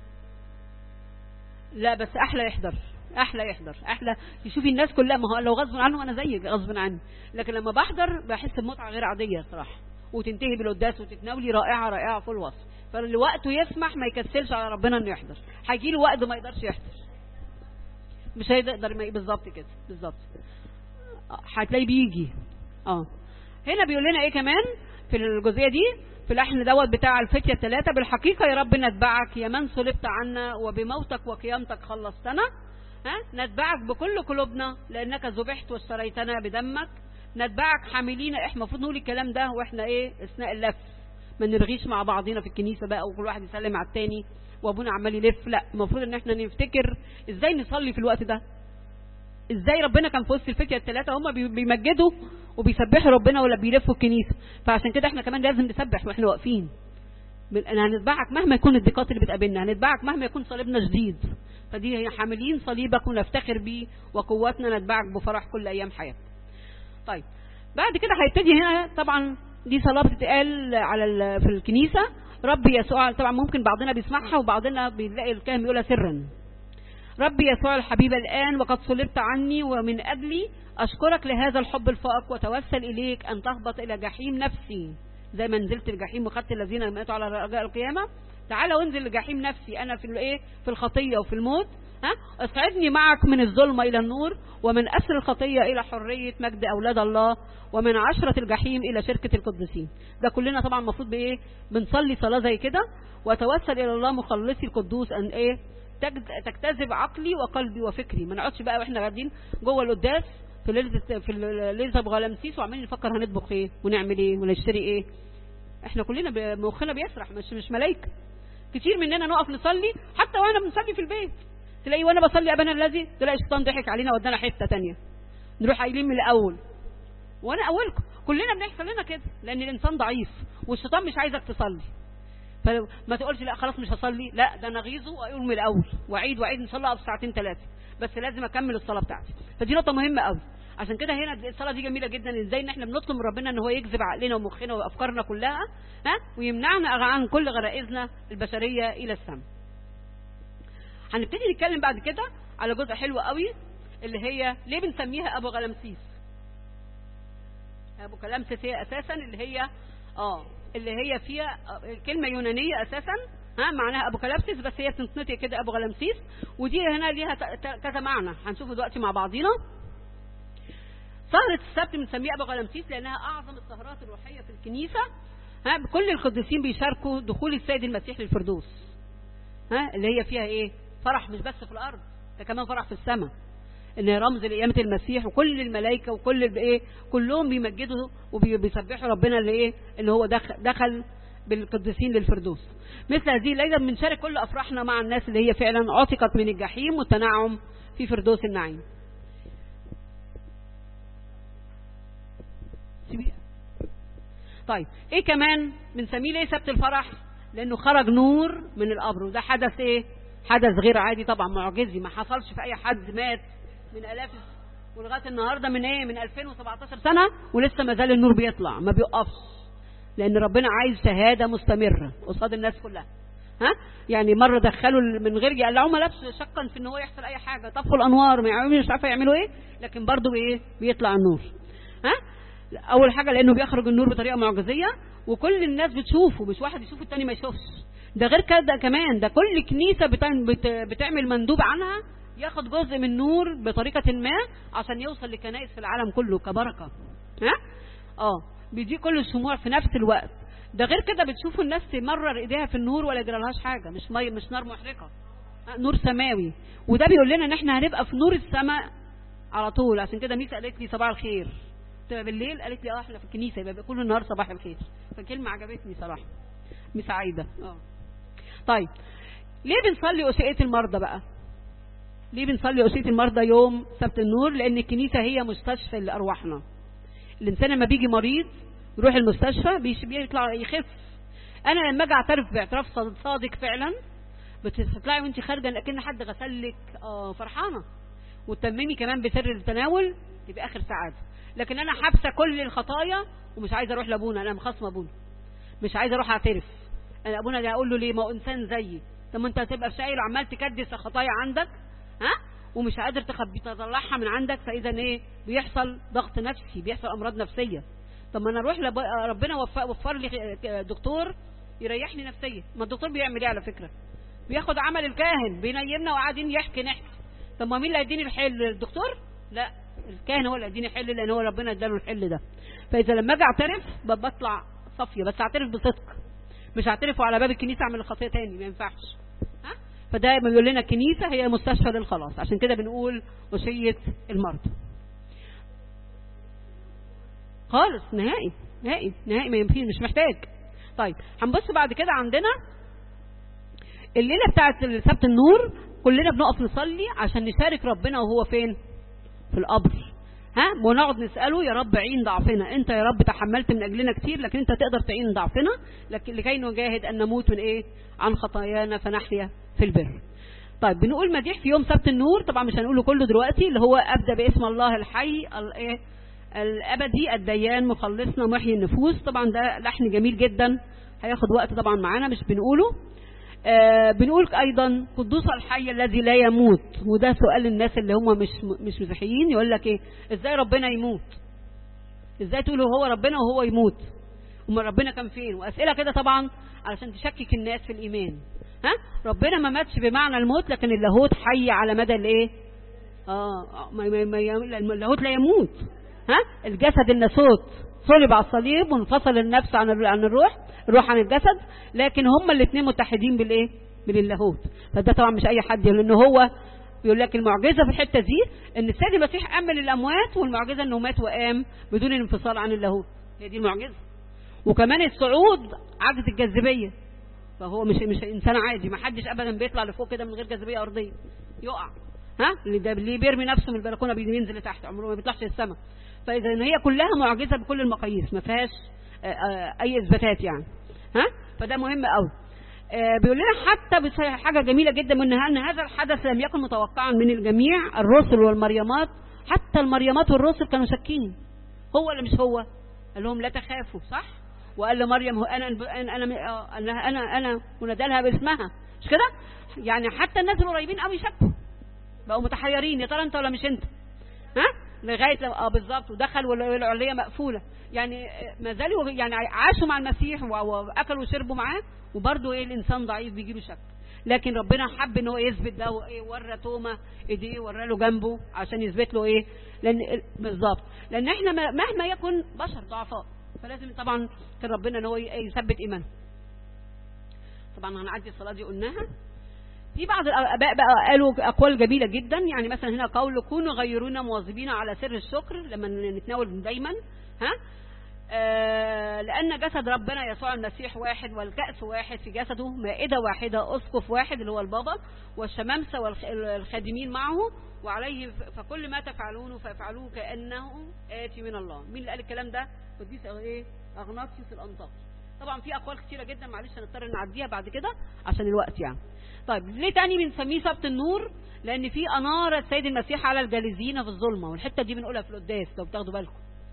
لا بس احلى يحضر احلى يحضر احلى يشوف الناس كلها ما هو لو غصب عنه انا زيك غصب عني لكن لما بحضر بحس بمتعه غير عاديه صراحه وتنتهي بالقداس وتتناولي رائعه رائعه فوق الوصف فاللي وقته يسمح ما يكسلش على ربنا انه يحضر هيجي له وقت ما يقدرش يحضر مش هيقدر ما بالظبط كده بالظبط آه، هتلاقيه بيجي اه هنا بيقول لنا ايه كمان في الجزئيه دي في اللحن دوت بتاع الفتية الثلاثة بالحقيقة يا رب نتبعك يا من صلبت عنا وبموتك وقيامتك خلصتنا ها نتبعك بكل قلوبنا لأنك ذبحت واشتريتنا بدمك نتبعك حاملين احنا المفروض نقول الكلام ده واحنا ايه اثناء اللف ما نرغيش مع بعضينا في الكنيسة بقى وكل واحد يسلم على التاني وابونا عمال يلف لا المفروض ان احنا نفتكر ازاي نصلي في الوقت ده ازاي ربنا كان في وسط الفتية الثلاثة هم بي- بيمجدوا وبيسبحوا ربنا ولا بيلفوا الكنيسة فعشان كده احنا كمان لازم نسبح واحنا واقفين بال- أنا هنتبعك مهما يكون الضيقات اللي بتقابلنا هنتبعك مهما يكون صليبنا شديد فدي هي حاملين صليبك ونفتخر بيه وقوتنا نتبعك بفرح كل ايام حياتنا طيب بعد كده هيبتدي هنا طبعا دي صلاة بتتقال على ال- في الكنيسة ربي يسوع طبعا ممكن بعضنا بيسمعها وبعضنا بيلاقي الكلام يقولها سرا ربي يسوع الحبيب الآن وقد صلبت عني ومن أجلي أشكرك لهذا الحب الفائق وتوسل إليك أن تهبط إلى جحيم نفسي زي ما نزلت الجحيم وخدت الذين ماتوا على رجاء القيامة تعالى وانزل لجحيم نفسي أنا في الإيه في الخطية وفي الموت ها اسعدني معك من الظلمة إلى النور ومن أسر الخطية إلى حرية مجد أولاد الله ومن عشرة الجحيم إلى شركة القديسين ده كلنا طبعا المفروض بإيه بنصلي صلاة زي كده وتوسل إلى الله مخلصي القدوس أن إيه تجد- تجتذب عقلي وقلبي وفكري ما نقعدش بقى واحنا قاعدين جوه القداس في ليله في ليله ابو غلامسيس وعمالين نفكر هنطبخ ايه ونعمل ايه ونشتري ايه احنا كلنا ب- مخنا بيسرح مش مش ملايكه كتير مننا نقف نصلي حتى وانا بنصلي في البيت تلاقي وانا بصلي ابانا الذي تلاقي الشيطان ضحك علينا ودانا حته تانية نروح قايلين من الاول وانا اولكم كلنا بنحصل لنا كده لان الانسان ضعيف والشيطان مش عايزك تصلي فما تقولش لا خلاص مش هصلي لا ده انا اغيظه واقول من الاول واعيد واعيد ان شاء الله في ساعتين ثلاثه بس لازم اكمل الصلاه بتاعتي فدي نقطه مهمه قوي عشان كده هنا الصلاه دي جميله جدا ازاي ان احنا بنطلب من ربنا ان هو يجذب عقلنا ومخنا وافكارنا كلها ها ويمنعنا عن كل غرائزنا البشريه الى السماء هنبتدي نتكلم بعد كده على جزء حلو قوي اللي هي ليه بنسميها ابو غلامسيس ابو كلامسيس هي اساسا اللي هي اه اللي هي فيها آه، كلمه يونانيه اساسا ها معناها ابو كلامسيس بس هي تنطق كده ابو غلامسيس ودي هنا ليها ت- ت- كذا معنى هنشوفه دلوقتي مع بعضينا سهرة السبت بنسميها ابو غلامسيس لانها اعظم السهرات الروحيه في الكنيسه ها كل القديسين بيشاركوا دخول السيد المسيح للفردوس ها اللي هي فيها ايه فرح مش بس في الارض ده كمان فرح في السماء ان هي رمز لقيامه المسيح وكل الملائكه وكل الايه كلهم بيمجدوا وبيسبحوا ربنا اللي ايه اللي هو دخل, دخل بالقديسين للفردوس مثل هذه الليله بنشارك كل افراحنا مع الناس اللي هي فعلا عتقت من الجحيم والتنعم في فردوس النعيم سيبي- طيب ايه كمان بنسميه ليه سبت الفرح لانه خرج نور من القبر وده حدث ايه حدث غير عادي طبعا معجزي ما حصلش في اي حد مات من الاف ولغايه النهارده من ايه من 2017 سنه ولسه ما زال النور بيطلع ما بيوقفش لان ربنا عايز شهاده مستمره قصاد الناس كلها ها يعني مره دخلوا من غير يقلعوا ما لبس شقا في ان هو يحصل اي حاجه طفوا الانوار ما يعملوا مش عارفه يعملوا ايه لكن برضه ايه بيطلع النور ها اول حاجه لانه بيخرج النور بطريقه معجزيه وكل الناس بتشوفه مش واحد يشوف التاني ما يشوفش ده غير كده كمان ده كل كنيسه بتعمل, بت بتعمل مندوب عنها ياخد جزء من نور بطريقه ما عشان يوصل لكنائس في العالم كله كبركه ها اه بيدي كل الشموع في نفس الوقت ده غير كده بتشوفوا الناس تمرر ايديها في النور ولا يجرالهاش حاجه مش مي مش نار محرقه آه، نور سماوي وده بيقول لنا ان احنا هنبقى في نور السماء على طول عشان كده ميس قالت لي صباح الخير تبقى بالليل قالت لي اه احنا في الكنيسه يبقى كل النهار صباح الخير فكلمه عجبتني صراحه ميس عايده اه طيب ليه بنصلي أسئلة المرضى بقى ليه بنصلي أسئلة المرضى يوم سبت النور لأن الكنيسة هي مستشفى لأرواحنا الإنسان لما بيجي مريض يروح المستشفى بيش- بيطلع يخف أنا لما أجي أعترف باعتراف صاد- صادق فعلا بتطلعي وانت خارجة لكن حد غسلك اه فرحانة وتتممي كمان بسر التناول يبقى آخر سعادة لكن أنا حابسة كل الخطايا ومش عايزة أروح لأبونا أنا مخاصمة أبونا مش عايزة أروح أعترف انا ابونا ده اقول له ليه ما هو انسان زيي طب ما انت هتبقى شايل وعمال تكدس الخطايا عندك ها ومش قادر تخبي تطلعها من عندك فاذا ايه بيحصل ضغط نفسي بيحصل امراض نفسيه طب ما انا اروح لب... ربنا وفر, وفر لي دكتور يريحني نفسيا ما الدكتور بيعمل ايه على فكره بياخد عمل الكاهن بينيمنا وقاعدين يحكي نحكي طب ما مين اللي هيديني الحل الدكتور لا الكاهن هو اللي هيديني الحل لان هو ربنا اداله الحل ده فاذا لما اجي اعترف ب- بطلع صافيه بس اعترف بصدق مش هعترفوا على باب الكنيسه اعمل الخطيه تاني ما ينفعش ها فده بيقول لنا الكنيسه هي مستشفى للخلاص عشان كده بنقول وصيه المرضى خالص نهائي نهائي نهائي ما ينفيش مش محتاج طيب هنبص بعد كده عندنا الليله بتاعت سبت النور كلنا بنقف نصلي عشان نشارك ربنا وهو فين في القبر ها ونقعد نساله يا رب عين ضعفنا انت يا رب تحملت من اجلنا كتير لكن انت تقدر تعين ضعفنا لكن لكي نجاهد ان نموت من ايه عن خطايانا فنحيا في البر طيب بنقول مديح في يوم سبت النور طبعا مش هنقوله كله دلوقتي اللي هو ابدا باسم الله الحي ال- ايه الابدي الديان مخلصنا محيي النفوس طبعا ده لحن جميل جدا هياخد وقت طبعا معانا مش بنقوله آه بنقول ايضا قدوس الحي الذي لا يموت وده سؤال للناس اللي هم مش مش مسيحيين يقول لك ايه ازاي ربنا يموت ازاي تقولوا هو ربنا وهو يموت امال ربنا كان فين واسئله كده طبعا علشان تشكك الناس في الايمان ها ربنا ما ماتش بمعنى الموت لكن اللاهوت حي على مدى الايه اه ما ما ما اللاهوت لا يموت ها الجسد الناسوت صلب على الصليب وانفصل النفس عن عن الروح الروح عن الجسد لكن هما الاثنين متحدين بالايه باللاهوت فده طبعا مش اي حد لان هو يقول لك المعجزه في الحته دي ان السيد المسيح قام من الاموات والمعجزه انه مات وقام بدون الانفصال عن اللاهوت هي دي المعجزه وكمان الصعود عجز الجاذبيه فهو مش مش انسان عادي ما حدش ابدا بيطلع لفوق كده من غير جاذبيه ارضيه يقع ها اللي ده اللي بيرمي نفسه من البلكونه بينزل لتحت عمره ما بيطلعش للسماء فاذا ان هي كلها معجزه بكل المقاييس ما فيهاش اي اثباتات يعني ها فده مهم قوي بيقول لنا حتى حاجه جميله جدا من ان هذا الحدث لم يكن متوقعا من الجميع الرسل والمريمات حتى المريمات والرسل كانوا شاكين هو ولا مش هو قال لهم لا تخافوا صح وقال لمريم هو انا انا انا انا انا ونادى لها باسمها مش كده يعني حتى الناس القريبين قوي شكوا بقوا متحيرين يا ترى انت ولا مش انت ها لغايه لما اه بالظبط ودخل والعليه مقفوله يعني ما زالوا يعني عاشوا مع المسيح واكلوا وشربوا معاه وبرضه ايه الانسان ضعيف بيجي له شك لكن ربنا حب ان هو يثبت ده وايه ورى توما ايديه ورى له جنبه عشان يثبت له ايه لان بالظبط لان احنا مهما يكن بشر ضعفاء فلازم طبعا كان ربنا ان هو يثبت ايمانه طبعا هنعدي الصلاه دي قلناها في بعض الاباء بقى قالوا اقوال جميله جدا يعني مثلا هنا قول كونوا غيرونا مواظبين على سر الشكر لما نتناول دايما ها آه لان جسد ربنا يسوع المسيح واحد والكأس واحد في جسده مائدة واحدة اسقف واحد اللي هو البابا والشمامسة والخادمين معه وعليه فكل ما تفعلونه فافعلوه كانه اتي من الله مين اللي قال الكلام ده قديس ايه اغناطيوس الانطاكي طبعا في اقوال كتيره جدا معلش هنضطر نعديها بعد كده عشان الوقت يعني طيب ليه تاني بنسميه سبت النور لان في اناره السيد المسيح على الجالسين في الظلمه والحته دي بنقولها في القداس لو بتاخدوا بالكم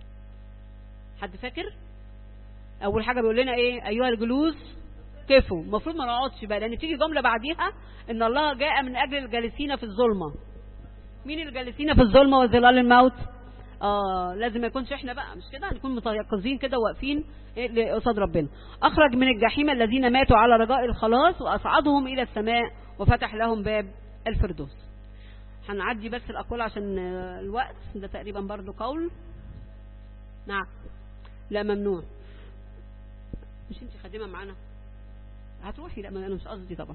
حد فاكر اول حاجه بيقول لنا ايه ايها الجلوس كفوا المفروض ما نقعدش بقى لان تيجي جمله بعديها ان الله جاء من اجل الجالسين في الظلمه مين الجالسين في الظلمه وظلال الموت اه لازم ما يكونش احنا بقى مش كده نكون متيقظين كده واقفين إيه قصاد ربنا اخرج من الجحيم الذين ماتوا على رجاء الخلاص واصعدهم الى السماء وفتح لهم باب الفردوس هنعدي بس الاقوال عشان الوقت ده تقريبا برضو قول نعم لا ممنوع مش انت خادمه معانا هتروحي لا انا مش قصدي طبعا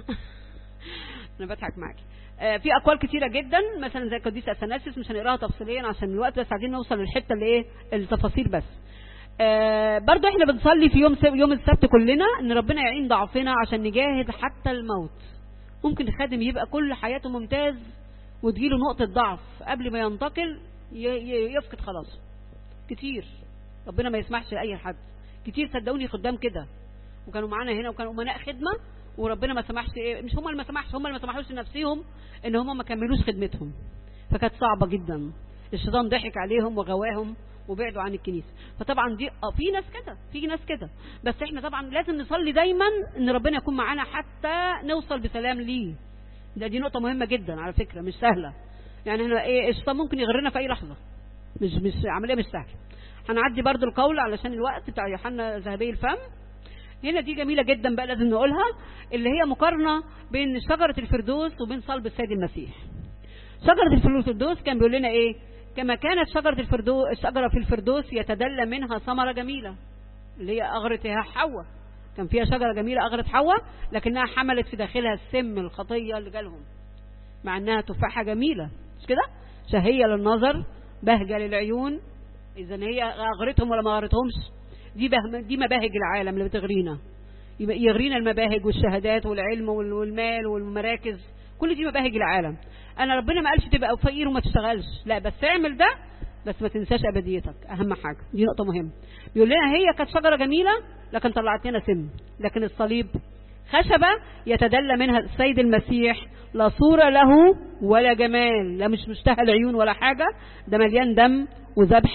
انا بضحك معاكي آه في اقوال كتيره جدا مثلا زي قديس اثناسيوس مش هنقراها تفصيليا عشان الوقت بس عايزين نوصل للحته اللي ايه التفاصيل بس آه برضو احنا بنصلي في يوم يوم السبت كلنا ان ربنا يعين ضعفنا عشان نجاهد حتى الموت ممكن الخادم يبقى كل حياته ممتاز وتجيله نقطه ضعف قبل ما ينتقل يفقد خلاص كتير ربنا ما يسمحش لاي حد كتير صدقوني خدام كده وكانوا معانا هنا وكانوا امناء خدمه وربنا ما سمحش ايه مش هم اللي ما سمحش هم اللي ما سمحوش لنفسهم ان هم ما كملوش خدمتهم فكانت صعبه جدا الشيطان ضحك عليهم وغواهم وبعدوا عن الكنيسه فطبعا دي اه في ناس كده في ناس كده بس احنا طبعا لازم نصلي دايما ان ربنا يكون معانا حتى نوصل بسلام ليه ده دي نقطه مهمه جدا على فكره مش سهله يعني احنا ايه الشيطان ممكن يغرنا في اي لحظه مش مش عمليه مش سهله هنعدي برضو القول علشان الوقت بتاع يوحنا ذهبي الفم هنا دي جميلة جدا بقى لازم نقولها اللي هي مقارنة بين شجرة الفردوس وبين صلب السيد المسيح شجرة الفردوس كان بيقول لنا ايه كما كانت شجرة الفردوس الشجرة في الفردوس يتدلى منها ثمرة جميلة اللي هي أغرتها حواء كان فيها شجرة جميلة أغرت حواء لكنها حملت في داخلها السم الخطية اللي جالهم مع انها تفاحة جميلة مش كده شهية للنظر بهجة للعيون اذا هي اغرتهم ولا ما اغرتهمش دي دي مباهج العالم اللي بتغرينا يغرينا المباهج والشهادات والعلم والمال والمراكز كل دي مباهج العالم انا ربنا ما قالش تبقى فقير وما تشتغلش لا بس اعمل ده بس ما تنساش ابديتك اهم حاجه دي نقطه مهمه بيقول لنا هي كانت شجره جميله لكن طلعت لنا سم لكن الصليب خشبه يتدلى منها السيد المسيح لا صوره له ولا جمال لا مش مشتهى العيون ولا حاجه ده مليان دم وذبح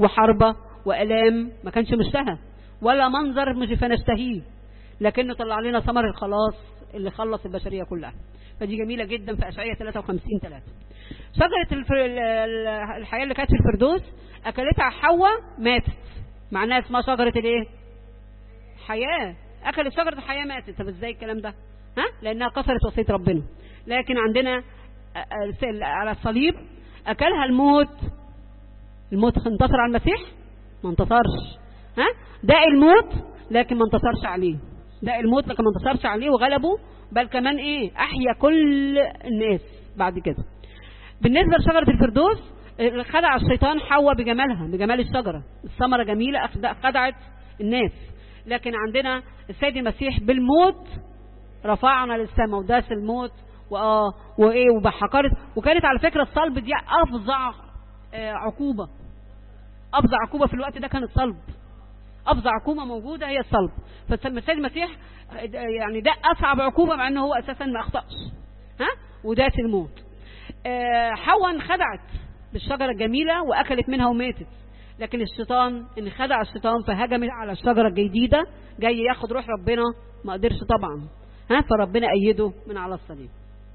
وحربة وألام ما كانش مشتهى ولا منظر مش فنشتهيه لكنه طلع لنا ثمر الخلاص اللي خلص البشرية كلها فدي جميلة جدا في أشعية 53 3 شجرة الفر... الحياة اللي كانت في الفردوس أكلتها حواء ماتت معناها اسمها شجرة الايه حياة أكلت شجرة الحياة ماتت طب ازاي الكلام ده ها لأنها كسرت وصية ربنا لكن عندنا على الصليب أكلها الموت الموت انتصر على المسيح ما انتصرش ها داء الموت لكن ما انتصرش عليه داء الموت لكن ما انتصرش عليه وغلبه بل كمان ايه احيا كل الناس بعد كده بالنسبة لشجرة الفردوس خدع الشيطان حواء بجمالها بجمال الشجرة الثمرة جميلة خدعت الناس لكن عندنا السيد المسيح بالموت رفعنا للسماء وداس الموت واه وايه وبحقرت وكانت على فكرة الصلب دي افظع عقوبة افظع عقوبة في الوقت ده كانت صلب افظع عقوبة موجودة هي الصلب فالسيد المسيح يعني ده اصعب عقوبة مع انه هو اساسا ما اخطأش ها وداس الموت حواء انخدعت بالشجرة الجميلة واكلت منها وماتت لكن الشيطان ان خدع الشيطان فهجم على الشجرة الجديدة جاي ياخد روح ربنا ما قدرش طبعا ها فربنا ايده من على الصليب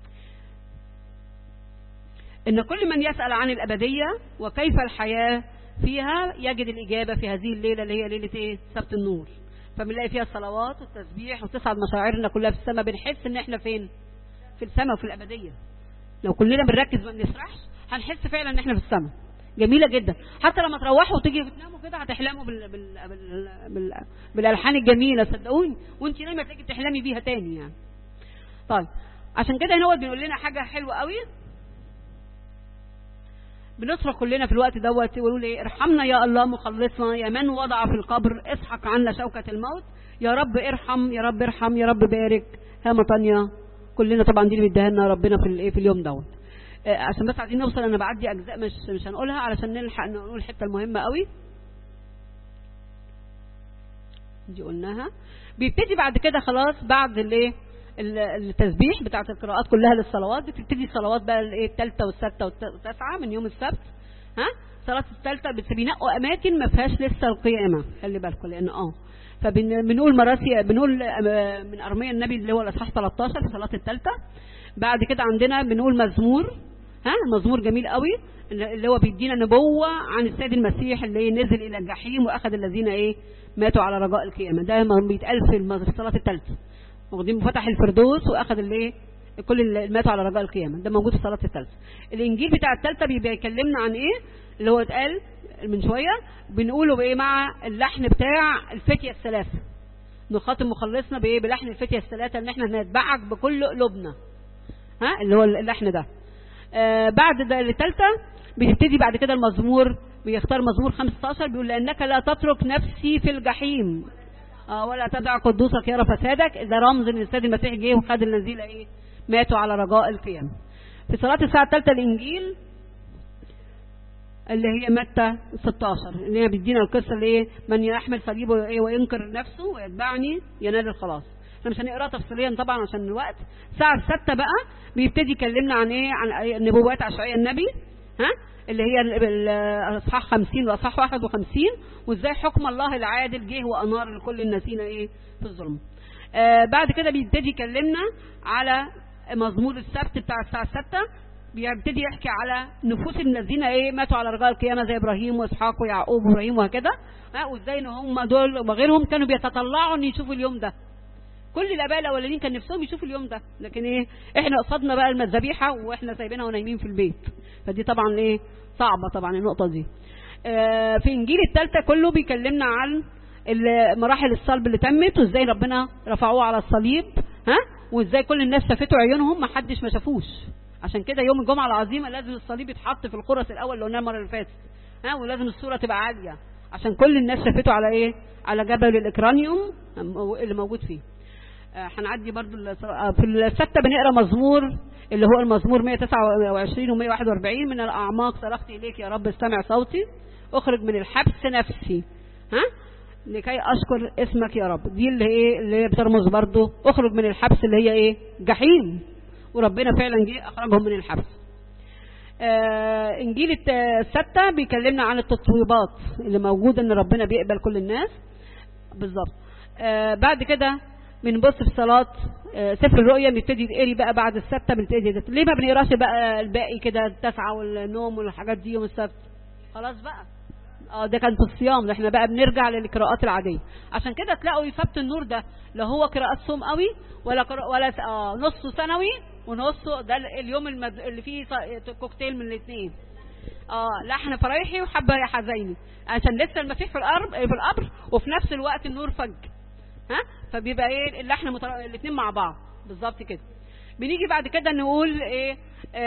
ان كل من يسأل عن الابدية وكيف الحياة فيها يجد الاجابة في هذه الليلة اللي هي ليلة ايه سبت النور فبنلاقي فيها الصلوات والتسبيح وتصعد مشاعرنا كلها في السماء بنحس ان احنا فين في السماء وفي الابدية لو كلنا بنركز ما بنسرحش هنحس فعلا ان احنا في السماء جميلة جدا حتى لما تروحوا وتيجي تناموا كده هتحلموا بال... بال... بال... بال... بالالحان الجميلة صدقوني وانت نايمه تلاقي تحلمي بيها تاني يعني طيب عشان كده هنا بيقول لنا حاجة حلوة قوي بنصرخ كلنا في الوقت دوت ويقول ايه ارحمنا يا الله مخلصنا يا من وضع في القبر اسحق عنا شوكة الموت يا رب ارحم يا رب ارحم يا رب بارك ها مطانيا كلنا طبعا دي اللي بيديها لنا ربنا في الايه في اليوم دوت آه عشان بس عايزين نوصل انا بعدي اجزاء مش مش هنقولها علشان نلحق نقول الحته المهمه قوي دي قلناها بيبتدي بعد كده خلاص بعد الايه التسبيح بتاعت القراءات كلها للصلوات بتبتدي الصلوات بقى الايه الثالثه والسادسه والتاسعه من يوم السبت ها صلاه الثالثه بينقوا اماكن ما فيهاش لسه القيامه خلي بالكم لان اه فبنقول مراسي بنقول من ارميه النبي اللي هو الاصحاح 13 في صلاه الثالثه بعد كده عندنا بنقول مزمور ها مزمور جميل قوي اللي هو بيدينا نبوه عن السيد المسيح اللي نزل الى الجحيم واخذ الذين ايه ماتوا على رجاء القيامه ده بيتقال في الصلاه الثالثه واخدين فتح الفردوس واخذ الايه كل اللي ماتوا على رجاء القيامه ده موجود في الصلاه الثالثه الانجيل بتاع الثالثه بيكلمنا عن ايه اللي هو اتقال من شويه بنقوله بايه مع اللحن بتاع الفتيه الثلاثه نخاطب مخلصنا بايه بلحن الفتيه الثلاثه ان احنا هنتبعك بكل قلوبنا ها اللي هو اللحن ده آه بعد ده الثالثه بيبتدي بعد كده المزمور بيختار مزمور 15 بيقول لانك لا تترك نفسي في الجحيم آه ولا تدع قدوسك يرى فسادك ده رمز ان السيد المسيح جه وخد الذين ايه ماتوا على رجاء القيامه في صلاه الساعه الثالثه الانجيل اللي هي متى 16 اللي هي بيدينا القصه اللي ايه من يحمل صليبه ايه وينكر نفسه ويتبعني ينال الخلاص احنا مش هنقرا تفصيليا طبعا عشان الوقت الساعه السادسه بقى بيبتدي يكلمنا عن ايه عن نبوات اشعياء النبي ها اللي هي الاصحاح 50 واصحاح 51 وازاي حكم الله العادل جه وانار لكل الناسين ايه في الظلم آه بعد كده بيبتدي يكلمنا على مزمور السبت بتاع الساعه 6 بيبتدي يحكي على نفوس الذين ايه ماتوا على رجاء القيامه زي ابراهيم واسحاق ويعقوب وابراهيم وهكذا ها وازاي ان هم دول وغيرهم كانوا بيتطلعوا ان يشوفوا اليوم ده كل الاباء الاولانيين كان نفسهم يشوفوا اليوم ده لكن ايه احنا قصدنا بقى الذبيحه واحنا سايبينها ونايمين في البيت فدي طبعا ايه صعبه طبعا النقطه دي آه في انجيل الثالثه كله بيكلمنا عن مراحل الصلب اللي تمت وازاي ربنا رفعوه على الصليب ها وازاي كل الناس شافتوا عيونهم ما حدش ما شافوش عشان كده يوم الجمعه العظيمه لازم الصليب يتحط في القرص الاول اللي قلناه المره اللي فاتت ها ولازم الصوره تبقى عاليه عشان كل الناس شافته على ايه على جبل الاكرانيوم اللي موجود فيه هنعدي برضو في الستة بنقرا مزمور اللي هو المزمور 129 و 141 من الأعماق صرخت إليك يا رب استمع صوتي أخرج من الحبس نفسي ها لكي أشكر اسمك يا رب دي اللي ايه اللي بترمز برضو أخرج من الحبس اللي هي ايه جحيم وربنا فعلا جه أخرجهم من الحبس آه انجيل الت- الستة بيكلمنا عن التطويبات اللي موجودة ان ربنا بيقبل كل الناس بالظبط آه بعد كده بنبص في صلاة آه سفر الرؤيا بنبتدي نقري بقى بعد السبتة بنبتدي ليه ما بنقراش بقى الباقي كده التسعة والنوم والحاجات دي يوم السبت خلاص بقى اه ده كان في الصيام ده احنا بقى بنرجع للقراءات العاديه عشان كده تلاقوا سبت النور ده لا هو قراءات صوم قوي ولا قراءة ولا س- اه نصه سنوي ونصه ده اليوم المد... اللي فيه ص- كوكتيل من الاثنين اه لحن فرايحي وحبه يا حزيني عشان لسه المسيح في القبر في القبر وفي نفس الوقت النور فج ها فبيبقى ايه اللحن متر... الاثنين مع بعض بالظبط كده بنيجي بعد كده نقول ايه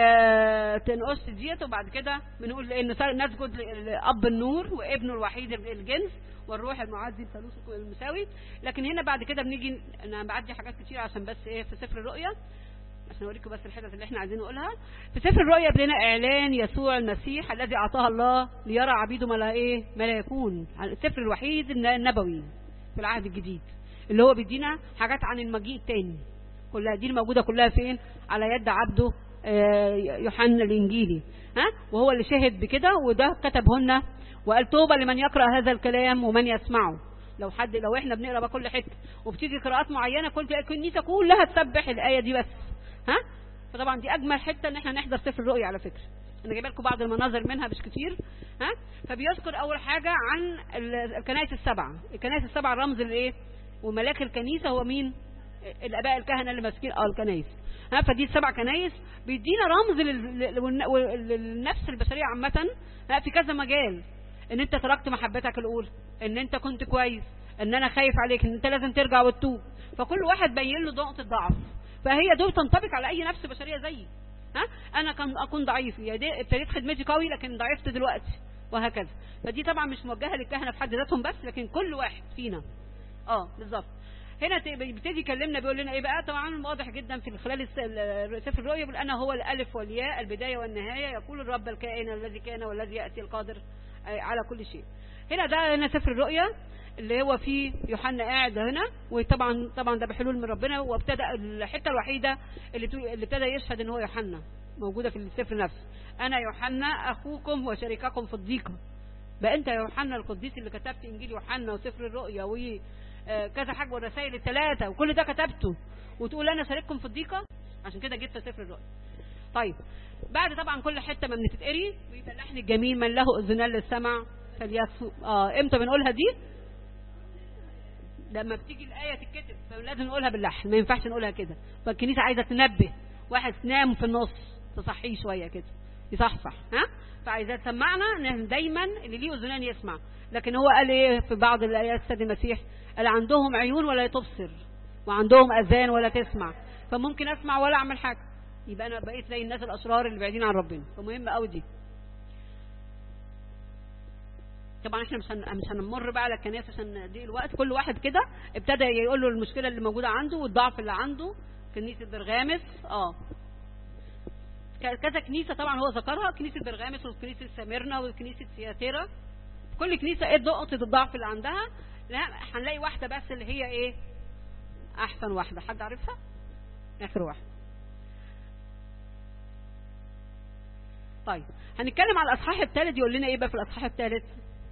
آه تنقص ديت وبعد كده بنقول ايه نس- نسجد لاب النور وابنه الوحيد الجنس والروح المعزي الثالوث المساوي لكن هنا بعد كده بنيجي انا بعدي حاجات كتير عشان بس ايه في سفر الرؤيا عشان اوريكم بس الحتت اللي احنا عايزين نقولها في سفر الرؤيا لنا اعلان يسوع المسيح الذي اعطاه الله ليرى عبيده ما لا ايه ما لا يكون السفر الوحيد الن- النبوي في العهد الجديد اللي هو بيدينا حاجات عن المجيء التاني كلها دي الموجوده كلها فين على يد عبده آه، يوحنا الانجيلي ها وهو اللي شهد بكده وده كتبهن وقال توبه لمن يقرا هذا الكلام ومن يسمعه لو حد لو احنا بنقرا بقى كل حته وبتيجي قراءات معينه كل الكنيسه كلها تسبح الايه دي بس ها فطبعا دي اجمل حته ان احنا نحضر سفر الرؤيا على فكره انا جايبه لكم بعض المناظر منها مش كتير ها فبيذكر اول حاجه عن ال- الكنائس السبعه الكنائس السبعه رمز الايه وملاك الكنيسه هو مين الاباء الكهنه اللي ماسكين اه الكنايس ها فدي السبع كنايس بيدينا رمز لل- لل- والن- وال- للنفس البشريه عامه ها في كذا مجال ان انت تركت محبتك الاولى ان انت كنت كويس ان انا خايف عليك ان انت لازم ترجع وتتوب فكل واحد بين له نقطه ضعف فهي دول تنطبق على اي نفس بشريه زيي ها انا كان اكون ضعيف يا دي ابتديت خدمتي قوي لكن ضعفت دلوقتي وهكذا فدي طبعا مش موجهه للكهنه في حد ذاتهم بس لكن كل واحد فينا اه بالظبط هنا ت- بيبتدي يكلمنا بيقول لنا ايه بقى طبعا واضح جدا في خلال الس- ال- سفر الرؤيا بيقول انا هو الالف والياء البدايه والنهايه يقول الرب الكائن الذي كان والذي ياتي القادر آه، على كل شيء هنا ده هنا سفر الرؤيا اللي هو فيه يوحنا قاعد هنا وطبعا طبعا ده بحلول من ربنا وابتدى الحته الوحيده اللي تو- اللي ابتدى يشهد ان هو يوحنا موجوده في السفر نفسه انا يوحنا اخوكم وشريككم في الضيقه بقى انت يا يوحنا القديس اللي كتبت انجيل يوحنا وسفر الرؤيا وكذا حاجه والرسائل الثلاثه وكل ده كتبته وتقول انا شارككم في الضيقه عشان كده جبت سفر الرؤيا طيب بعد طبعا كل حته ما بتتقري بيفلحن الجميل من له اذنان للسمع فليسمع اه امتى بنقولها دي لما بتيجي الايه تتكتب فلازم نقولها باللحن ما ينفعش نقولها كده فالكنيسه عايزه تنبه واحد نام في النص تصحيه شويه كده يصحصح ها فعايزاه تسمعنا ان دايما اللي ليه اذنان يسمع لكن هو قال ايه في بعض الايات السيد المسيح قال عندهم عيون ولا تبصر وعندهم اذان ولا تسمع فممكن اسمع ولا اعمل حاجه يبقى انا بقيت زي الناس الاشرار اللي بعيدين عن ربنا فمهم قوي دي طبعا احنا مش هن... مش هنمر بقى على الكنائس عشان دي الوقت كل واحد كده ابتدى يقول له المشكله اللي موجوده عنده والضعف اللي عنده كنيسه برغامس اه ك- كذا كنيسه طبعا هو ذكرها كنيسه برغامس وكنيسه سامرنا وكنيسه سياتيرا كل كنيسه ايه نقطه الضعف اللي عندها لا هنلاقي واحده بس اللي هي ايه احسن واحده حد عارفها اخر واحده طيب هنتكلم على الاصحاح الثالث يقول لنا ايه بقى في الاصحاح الثالث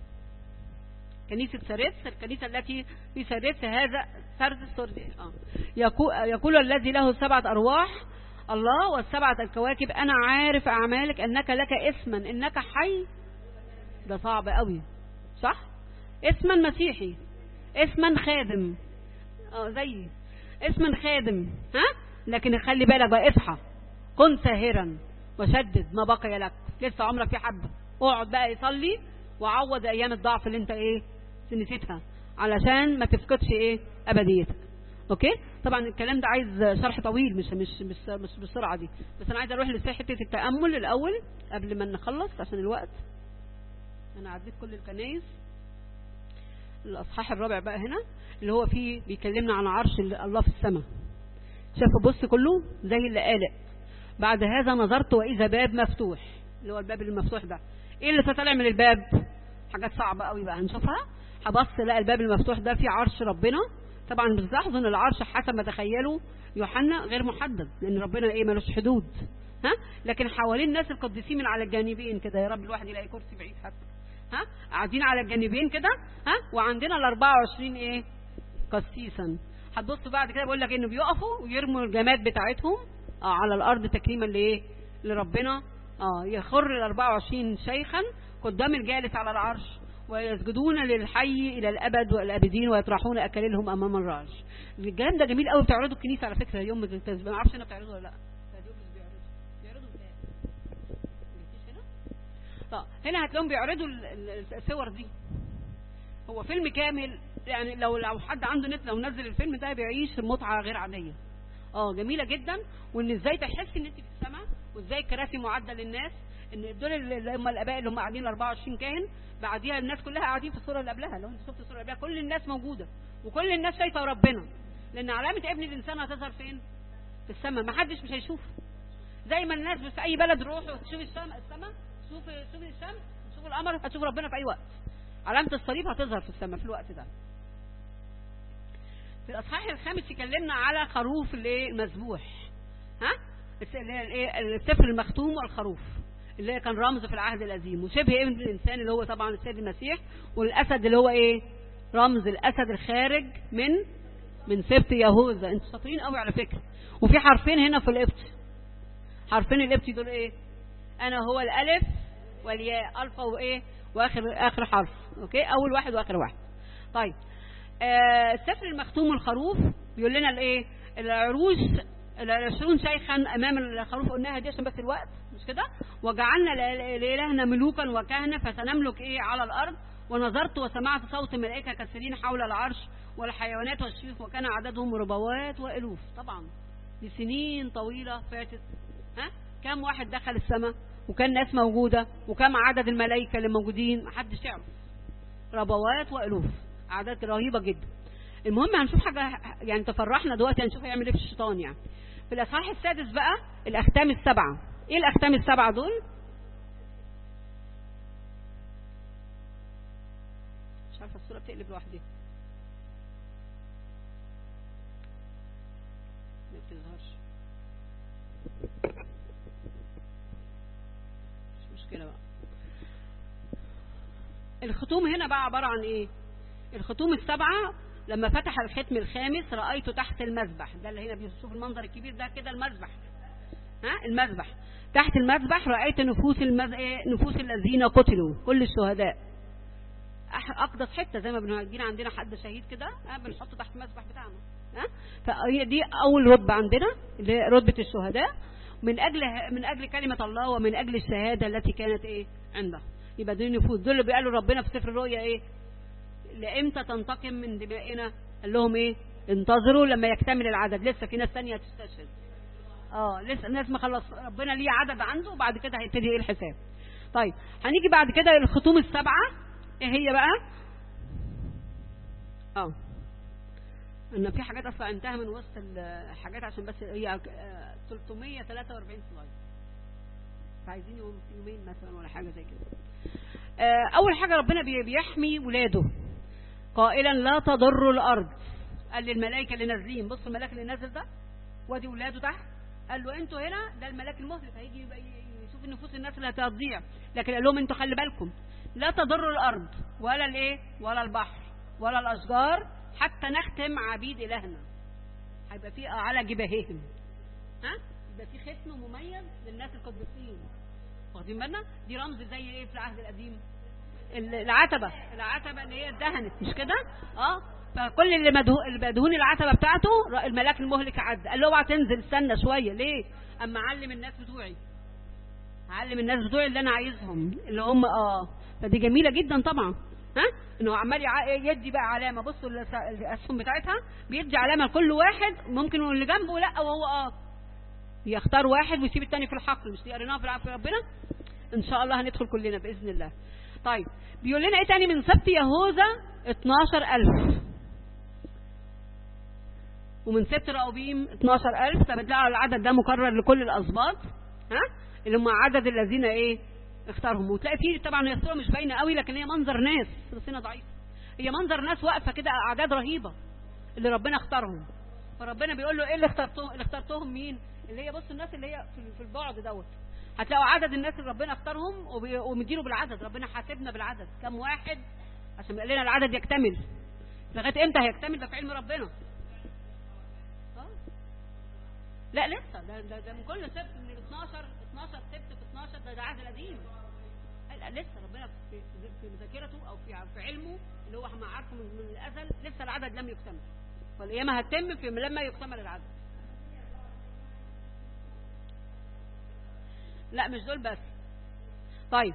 كنيسة سردس الكنيسة التي في سردس هذا سردس سردس آه. يقول, يقول الذي له سبعة أرواح الله والسبعة الكواكب أنا عارف أعمالك أنك لك اسما إنك حي ده صعب قوي صح اسما مسيحي اسما خادم اه زيي اسما خادم ها لكن خلي بالك بقى اصحى كن ساهرا وشدد ما بقي لك لسه عمرك في حبه اقعد بقى يصلي وعوض ايام الضعف اللي انت ايه نسيتها علشان ما تفقدش ايه ابديتك اوكي طبعا الكلام ده عايز شرح طويل مش مش مش, مش بالسرعه دي بس انا عايزه اروح لحته التامل الاول قبل ما نخلص عشان الوقت انا عديت كل الكنايس الاصحاح الرابع بقى هنا اللي هو فيه بيكلمنا عن عرش الله في السماء شاف بص كله زي اللي قالق بعد هذا نظرت واذا باب مفتوح اللي هو الباب المفتوح ده ايه اللي طالع من الباب حاجات صعبه قوي بقى هنشوفها هبص لا الباب المفتوح ده فيه عرش ربنا طبعا بتلاحظوا ان العرش حسب ما تخيلوا يوحنا غير محدد لان ربنا ايه ملوش حدود ها لكن حوالين الناس القديسين من على الجانبين كده يا رب الواحد يلاقي كرسي بعيد حتى ها قاعدين على الجانبين كده ها وعندنا ال 24 ايه قسيسا هتبص بعد كده بيقول لك انه بيقفوا ويرموا الجماد بتاعتهم اه على الارض تكريما لايه لربنا اه يخر ال 24 شيخا قدام الجالس على العرش ويسجدون للحي الى الابد والابدين ويطرحون اكاليلهم امام الرعش الكلام ده جميل قوي بتعرضوا الكنيسه على فكره يوم التسبيح ما اعرفش انا بتعرضوا ولا لا بيعرضوا ازاي هنا طب هنا هتلاقيهم بيعرضوا الصور دي هو فيلم كامل يعني لو لو حد عنده نت لو نزل الفيلم ده بيعيش متعه غير عاديه اه جميله جدا وان ازاي تحس ان انت في السماء وازاي الكراسي معده للناس ان دول اللي هم الاباء اللي هم قاعدين 24 كاهن بعديها الناس كلها قاعدين في الصوره اللي قبلها لو انت شفت الصوره اللي قبلها كل الناس موجوده وكل الناس شايفه ربنا لان علامه ابن الانسان هتظهر فين في السماء ما حدش مش هيشوف زي ما الناس في اي بلد روحوا تشوف السماء السماء تشوف تشوف الشمس تشوف القمر هتشوف ربنا في اي وقت علامه الصليب هتظهر في السماء في الوقت ده في الاصحاح الخامس يكلمنا على خروف الايه المذبوح ها اللي هي الايه السفر المختوم والخروف اللي هي كان رمز في العهد القديم وشبه ابن الانسان اللي هو طبعا السيد المسيح والاسد اللي هو ايه رمز الاسد الخارج من من سبط يهوذا انتوا شاطرين قوي على فكره وفي حرفين هنا في القبط حرفين القبط دول ايه انا هو الالف والياء الفا وايه واخر اخر حرف اوكي اول واحد واخر واحد طيب آه السفر المختوم الخروف بيقول لنا الايه العروش العشرون شيخا امام الخروف قلناها دي عشان بس الوقت مش كده وجعلنا لالهنا ملوكا وكهنه فسنملك ايه على الارض ونظرت وسمعت صوت الملائكه كثيرين حول العرش والحيوانات والشيوخ وكان عددهم ربوات والوف طبعا دي سنين طويله فاتت ها كم واحد دخل السماء وكان ناس موجوده وكم عدد الملائكه اللي موجودين محدش يعرف ربوات والوف اعداد رهيبه جدا المهم هنشوف حاجه يعني تفرحنا دلوقتي هنشوف هيعمل ايه في الشيطان يعني في الاصحاح السادس بقى الاختام السبعه ايه الاختام السبعه دول مش عارفه الصوره بتقلب لوحدها ما بتظهرش مش مشكله بقى الختوم هنا بقى عباره عن ايه الختوم السبعه لما فتح الختم الخامس رأيته تحت المذبح ده اللي هنا بيشوف المنظر الكبير ده كده المذبح ها المذبح تحت المذبح رأيت نفوس المز... نفوس الذين قتلوا كل الشهداء أقدس حتة زي ما بنجينا عندنا حد شهيد كده ها بنحطه تحت المذبح بتاعنا ها فهي دي أول رتبة عندنا اللي هي رتبة الشهداء من أجل من أجل كلمة الله ومن أجل الشهادة التي كانت إيه عنده يبقى دي نفوس دول اللي بيقالوا ربنا في سفر الرؤيا إيه لامتى تنتقم من دمائنا قال لهم ايه انتظروا لما يكتمل العدد لسه في ناس ثانيه تستشهد اه لسه الناس ما خلص ربنا ليه عدد عنده وبعد كده هيبتدي ايه الحساب طيب هنيجي بعد كده الختوم السبعه ايه هي بقى اه ان في حاجات اصلا انتهى من وسط الحاجات عشان بس هي 343 سلايد فعايزين يوم يومين مثلا ولا حاجه زي كده اول حاجه ربنا بيحمي ولاده قائلا لا تضر الارض قال للملائكه اللي نازلين بص الملاك اللي نازل ده وادي ولاده تحت قال له انتوا هنا ده الملاك المهلك هيجي يشوف النفوس الناس اللي هتضيع لكن قال لهم انتوا خلي بالكم لا تضر الارض ولا الايه ولا البحر ولا الاشجار حتى نختم عبيد الهنا هيبقى في على جباههم ها يبقى في ختم مميز للناس القديسين واخدين بالنا دي رمز زي ايه في العهد القديم العتبة العتبة اللي هي اتدهنت مش كده اه فكل اللي مدهون اللي مدهون العتبة بتاعته الملاك المهلك عدى قال له اوعى تنزل استنى شوية ليه اما اعلم الناس بتوعي اعلم الناس بتوعي اللي انا عايزهم اللي هم اه فدي جميلة جدا طبعا ها انه عمال يدي بقى علامة بصوا الاسهم بتاعتها بيدي علامة لكل واحد ممكن اللي جنبه لا وهو اه يختار واحد ويسيب التاني في الحقل مش دي قريناها في ربنا ان شاء الله هندخل كلنا باذن الله طيب بيقول لنا ايه تاني من سبت يهوذا 12000 ومن سبت رأوبيم 12000 فبتلاقوا العدد ده مكرر لكل الاسباط ها اللي هم عدد الذين ايه اختارهم وتلاقي فيه طبعا هي الصوره مش باينه قوي لكن هي منظر ناس فلسطين ضعيف هي منظر ناس واقفه كده اعداد رهيبه اللي ربنا اختارهم فربنا بيقول له ايه اللي اخترتهم اللي اخترتهم مين اللي هي بصوا الناس اللي هي في- في البعد دوت هتلاقوا عدد الناس اللي ربنا اختارهم وبي- ومدينه بالعدد ربنا حاسبنا بالعدد كم واحد عشان يقول لنا العدد يكتمل لغايه امتى هيكتمل ده في علم ربنا آه. لا لسه ده, ده, ده من كل سبت من ال 12 12 سبت في 12 ده ده عهد القديم لا لسه ربنا في, في مذاكرته او في في علمه اللي هو ما عارفه من, من الازل لسه العدد لم يكتمل والقيامه هتتم في لما يكتمل العدد لا مش دول بس طيب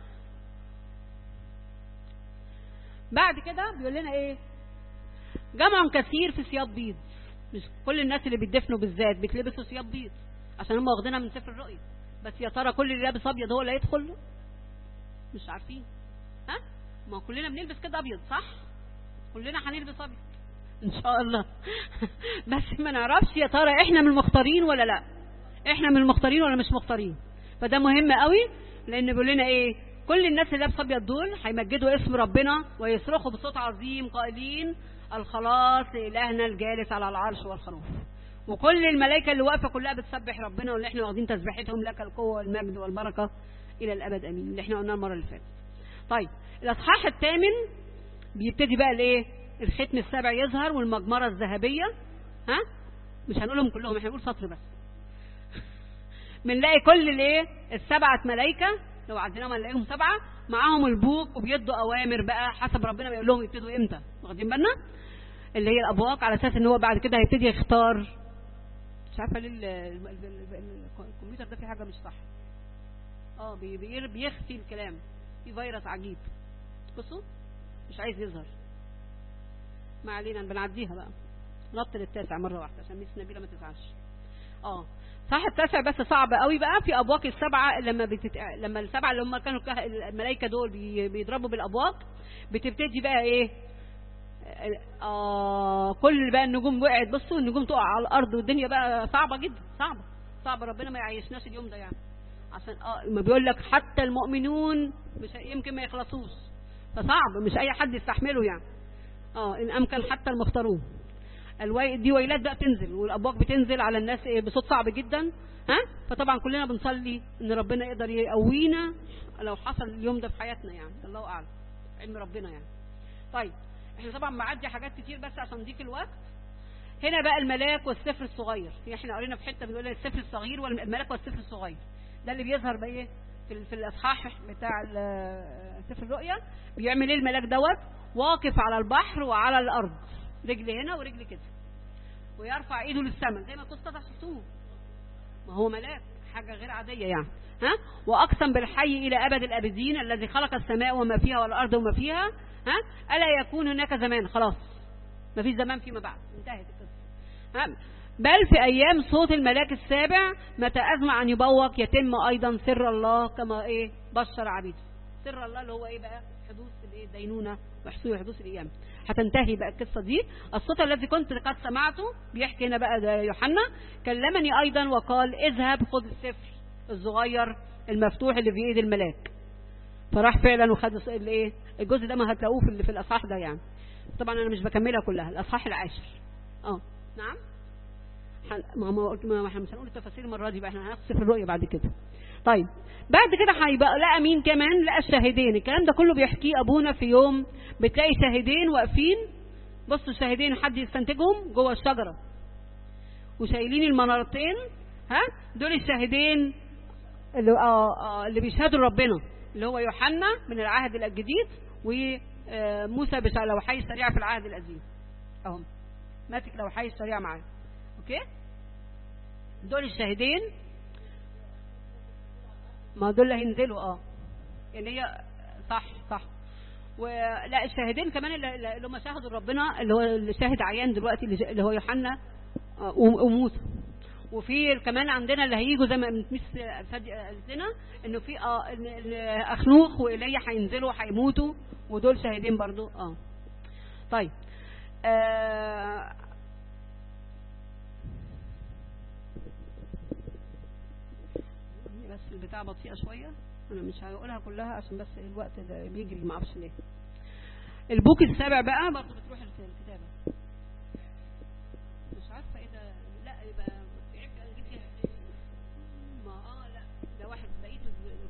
بعد كده بيقول لنا ايه جمع كثير في ثياب بيض مش كل الناس اللي بيدفنوا بالذات بيتلبسوا ثياب بيض عشان هم واخدينها من سفر الرؤيا بس يا ترى كل اللي لابس ابيض هو اللي هيدخل مش عارفين ها ما كلنا بنلبس كده ابيض صح كلنا هنلبس ابيض ان شاء الله بس ما نعرفش يا ترى احنا من المختارين ولا لا احنا من المختارين ولا مش مختارين فده مهم قوي لان بيقول لنا ايه كل الناس اللي لابسه ابيض دول هيمجدوا اسم ربنا ويصرخوا بصوت عظيم قائلين الخلاص لالهنا الجالس على العرش والخروف وكل الملائكه اللي واقفه كلها بتسبح ربنا واللي احنا واخدين تسبيحتهم لك القوه والمجد والبركه الى الابد امين اللي احنا قلناه المره اللي فاتت طيب الاصحاح الثامن بيبتدي بقى الايه الختم السابع يظهر والمجمره الذهبيه ها مش هنقولهم كلهم احنا هنقول سطر بس بنلاقي كل الايه السبعه ملائكه لو عديناهم هنلاقيهم سبعه معاهم البوق وبيدوا اوامر بقى حسب ربنا بيقول لهم يبتدوا امتى واخدين بالنا اللي هي الابواق على اساس ان هو بعد كده هيبتدي يختار مش عارفه ليه ال- ال- ال- ال- الكمبيوتر ده فيه حاجه مش صح اه بي- بي- بيخفي الكلام في فيروس عجيب بصوا مش عايز يظهر ما علينا بنعديها بقى نط للتاسع مره واحده عشان ميس نبيله ما تزعلش اه صح التاسع بس صعب قوي بقى في ابواق السبعه لما بتت... لما السبعه اللي هم كانوا كه... الملائكه دول بي... بيضربوا بالابواق بتبتدي بقى ايه آه كل بقى النجوم وقعت بصوا النجوم تقع على الارض والدنيا بقى صعبه جدا صعبه صعبه ربنا ما يعيشناش اليوم ده يعني عشان اه ما بيقول لك حتى المؤمنون مش يمكن ما يخلصوش فصعب مش اي حد يستحمله يعني اه ان امكن حتى المختارون الوي... دي ويلات بقى بتنزل والابواق بتنزل على الناس إيه بصوت صعب جدا ها فطبعا كلنا بنصلي ان ربنا يقدر يقوينا لو حصل اليوم ده في حياتنا يعني الله اعلم علم ربنا يعني طيب احنا طبعا معدي حاجات كتير بس عشان ضيق الوقت هنا بقى الملاك والسفر الصغير احنا قرينا في حته بنقول السفر الصغير والملاك والسفر الصغير ده اللي بيظهر بقى ايه في, ال- في الاصحاح بتاع ال- سفر الرؤيا بيعمل ايه الملاك دوت واقف على البحر وعلى الارض رجل هنا ورجل كده ويرفع ايده للسماء زي ما كنت شفتوه ما هو ملاك حاجه غير عاديه يعني ها واقسم بالحي الى ابد الابدين الذي خلق السماء وما فيها والارض وما فيها ها الا يكون هناك زمان خلاص ما فيش زمان فيما بعد انتهت القصه ها بل في ايام صوت الملاك السابع متى ازمع ان يبوق يتم ايضا سر الله كما ايه بشر عبيده سر الله اللي هو ايه بقى حدوث الايه الدينونه وحصول حدوث القيامه هتنتهي بقى القصه دي الصوت الذي كنت قد سمعته بيحكي هنا بقى ده يوحنا كلمني ايضا وقال اذهب خذ السفر الصغير المفتوح اللي في ايد الملاك فراح فعلا وخد الص- الايه الجزء ده ما هتلاقوه في ال- في الاصحاح ده يعني طبعا انا مش بكملها كلها الاصحاح العاشر اه نعم حن- ما ما قلت ما احنا مش هنقول التفاصيل المره دي بقى احنا هناخد سفر الرؤيا بعد كده طيب بعد كده هيبقى لقى مين كمان لقى الشاهدين الكلام ده كله بيحكيه ابونا في يوم بتلاقي شاهدين واقفين بصوا الشاهدين حد يستنتجهم جوه الشجره وشايلين المنارتين ها دول الشاهدين اللي آه آه اللي بيشهدوا لربنا اللي هو يوحنا من العهد الجديد وموسى بتاع لوحي الشريعه في العهد القديم اهم ماسك لوحي الشريعه معاه اوكي دول الشاهدين ما دول اللي هينزلوا اه اللي هي صح صح ولا الشاهدين كمان اللي اللي هم شاهدوا ربنا اللي هو اللي شاهد عيان دلوقتي اللي اللي هو يوحنا آه، وم- وموسى وفي كمان عندنا اللي هيجوا زي ما مس فادي قالت لنا انه في اه إن- إن اخنوخ وايليا هينزلوا هيموتوا ودول شاهدين برضو اه طيب آه بس البتاع بطيئة شوية أنا مش هقولها كلها عشان بس الوقت ده بيجري ما أعرفش ليه البوك السابع بقى برضه بتروح الكتابة مش عارفة إيه ده لا يبقى تعبت أنا جبت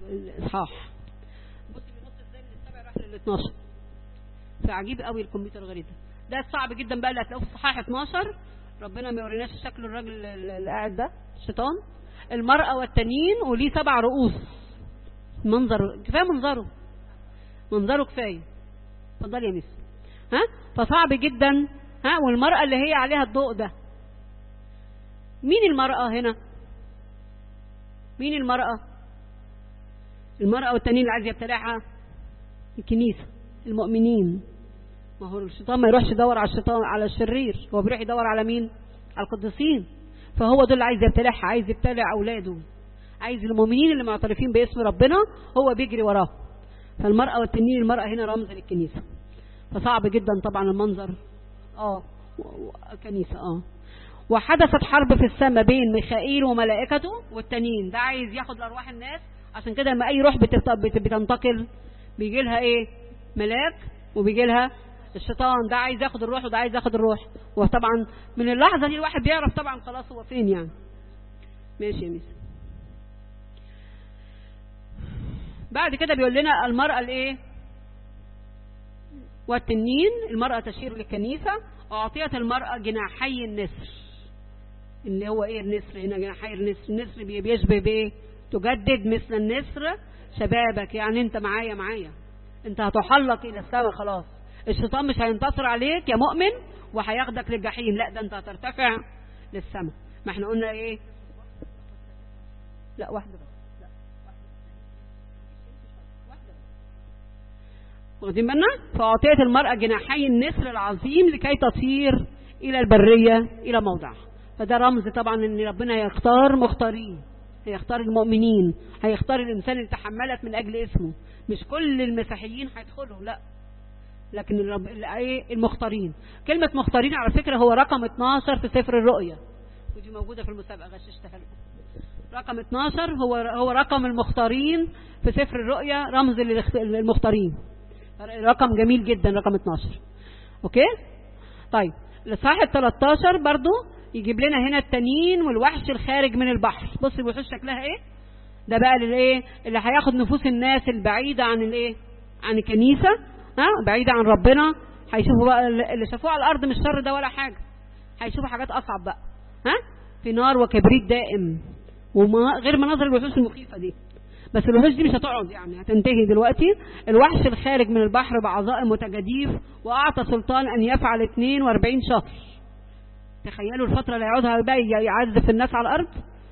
الاصحاح بصي بينط ازاي من السبع راح لل 12 فعجيب قوي الكمبيوتر الغريب ده ده صعب جدا بقى اللي هتلاقوه في الصحاح 12 ربنا ما يوريناش شكل الراجل اللي قاعد ده الشيطان المرأة والتانيين وليه سبع رؤوس منظر كفايه منظره منظره كفايه اتفضلي يا ميس ها فصعب جدا ها والمرأة اللي هي عليها الضوء ده مين المرأة هنا مين المرأة المرأة والتانيين اللي عايز يبتلعها الكنيسة المؤمنين ما هو الشيطان ما يروحش يدور على الشيطان على الشرير هو بيروح يدور على مين على القديسين فهو دول اللي عايز يبتلعها عايز يبتلع اولاده عايز المؤمنين اللي معترفين باسم ربنا هو بيجري وراه فالمرأة والتنين المرأة هنا رمز للكنيسة فصعب جدا طبعا المنظر اه و- و- كنيسة اه وحدثت حرب في السماء بين ميخائيل وملائكته والتانيين ده عايز ياخد ارواح الناس عشان كده لما اي روح بتت- بت- بتنتقل بيجي لها ايه ملاك وبيجي لها الشيطان ده عايز ياخد الروح وده عايز ياخد الروح وطبعا من اللحظه دي الواحد بيعرف طبعا خلاص هو فين يعني ماشي يا ميس بعد كده بيقول لنا المرأة الايه والتنين المرأة تشير للكنيسة أعطيت المرأة جناحي النسر اللي هو ايه النسر هنا جناحي النسر النسر بي- بيشبه بايه تجدد مثل النسر شبابك يعني انت معايا معايا انت هتحلق الى السماء خلاص الشيطان مش هينتصر عليك يا مؤمن وهياخدك للجحيم لا ده انت هترتفع للسماء ما احنا قلنا ايه لا واحدة بس واخدين بالنا فأعطيت المرأة جناحي النسر العظيم لكي تطير إلى البرية إلى موضعها فده رمز طبعا ان ربنا هيختار مختارين هيختار المؤمنين هيختار الإنسان اللي تحملت من أجل اسمه مش كل المسيحيين هيدخلوا لا لكن الرب... ايه المختارين كلمة مختارين على فكرة هو رقم 12 في سفر الرؤيا ودي موجودة في المسابقة غششتها لكم رقم 12 هو هو رقم المختارين في سفر الرؤيا رمز للاخت- للمختارين رقم جميل جدا رقم 12 اوكي طيب الاصحاح ال 13 برضو يجيب لنا هنا التنين والوحش الخارج من البحر بص الوحوش شكلها ايه ده بقى للايه اللي هياخد نفوس الناس البعيده عن الايه عن الكنيسه ها بعيده عن ربنا هيشوفوا بقى اللي شافوه على الارض مش شر ده ولا حاجه هيشوفوا حاجات اصعب بقى ها في نار وكبريت دائم وغير مناظر الوحوش المخيفه دي بس الوحوش دي مش هتقعد يعني هتنتهي دلوقتي الوحش الخارج من البحر بعظائم وتجاديف واعطى سلطان ان يفعل 42 شهر تخيلوا الفتره اللي هيقعدها بقى يعذب الناس على الارض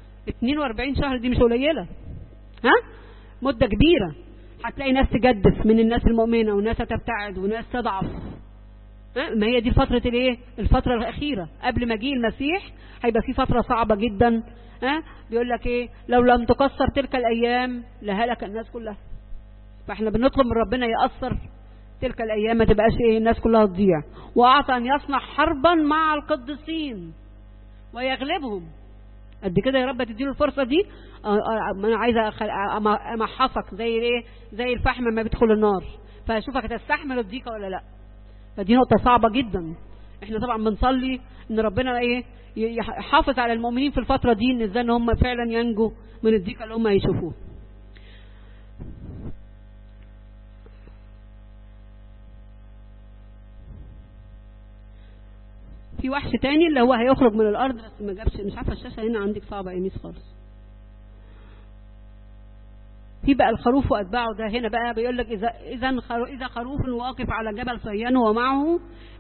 42 شهر دي مش قليله ها مده كبيره هتلاقي ناس تجدف من الناس المؤمنه وناس هتبتعد وناس تضعف ها؟ ما هي دي فترة الايه الفترة الأخيرة قبل مجيء المسيح هيبقى في فترة صعبة جدا ها بيقول لك ايه لو لم تكسر تلك الأيام لهلك الناس كلها فاحنا بنطلب من ربنا يأثر تلك الأيام ما تبقاش ايه الناس كلها تضيع وأعطى أن يصنع حربا مع القديسين ويغلبهم قد كده يا رب تديله الفرصة دي آه، آه، ما انا عايزة أخل- أم- امحصك زي الايه زي الفحم ما بيدخل النار فاشوفك هتستحمل الضيقة ولا لا فدي نقطة صعبة جدا احنا طبعا بنصلي ان ربنا ايه ي- يحافظ على المؤمنين في الفترة دي ان ازاي ان هم فعلا ينجوا من الضيقة اللي هم هيشوفوها في وحش تاني اللي هو هيخرج من الارض بس ما جابش مش عارفه الشاشه هنا عندك صعبه يا ميس خالص في بقى الخروف واتباعه ده هنا بقى بيقول لك اذا اذا خرو- اذا خروف واقف على جبل صيان ومعه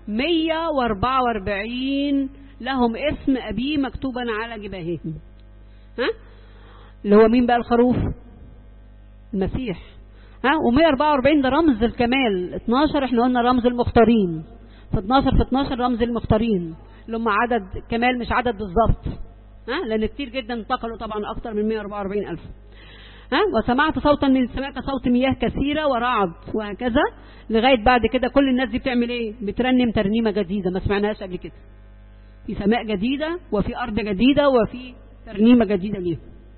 144 لهم اسم ابيه مكتوبا على جباههم ها اللي هو مين بقى الخروف المسيح ها و144 ده رمز الكمال 12 احنا قلنا رمز المختارين ف 12 في 12 رمز المختارين اللي هم عدد كمال مش عدد بالظبط ها لان كتير جدا انتقلوا طبعا اكتر من 144 الف ها وسمعت صوتا من السماء كصوت مياه كثيرة ورعد وهكذا لغاية بعد كده كل الناس دي بتعمل ايه بترنم ترنيمة جديدة ما سمعناهاش قبل كده في سماء جديدة وفي أرض جديدة وفي ترنيمة جديدة ليهم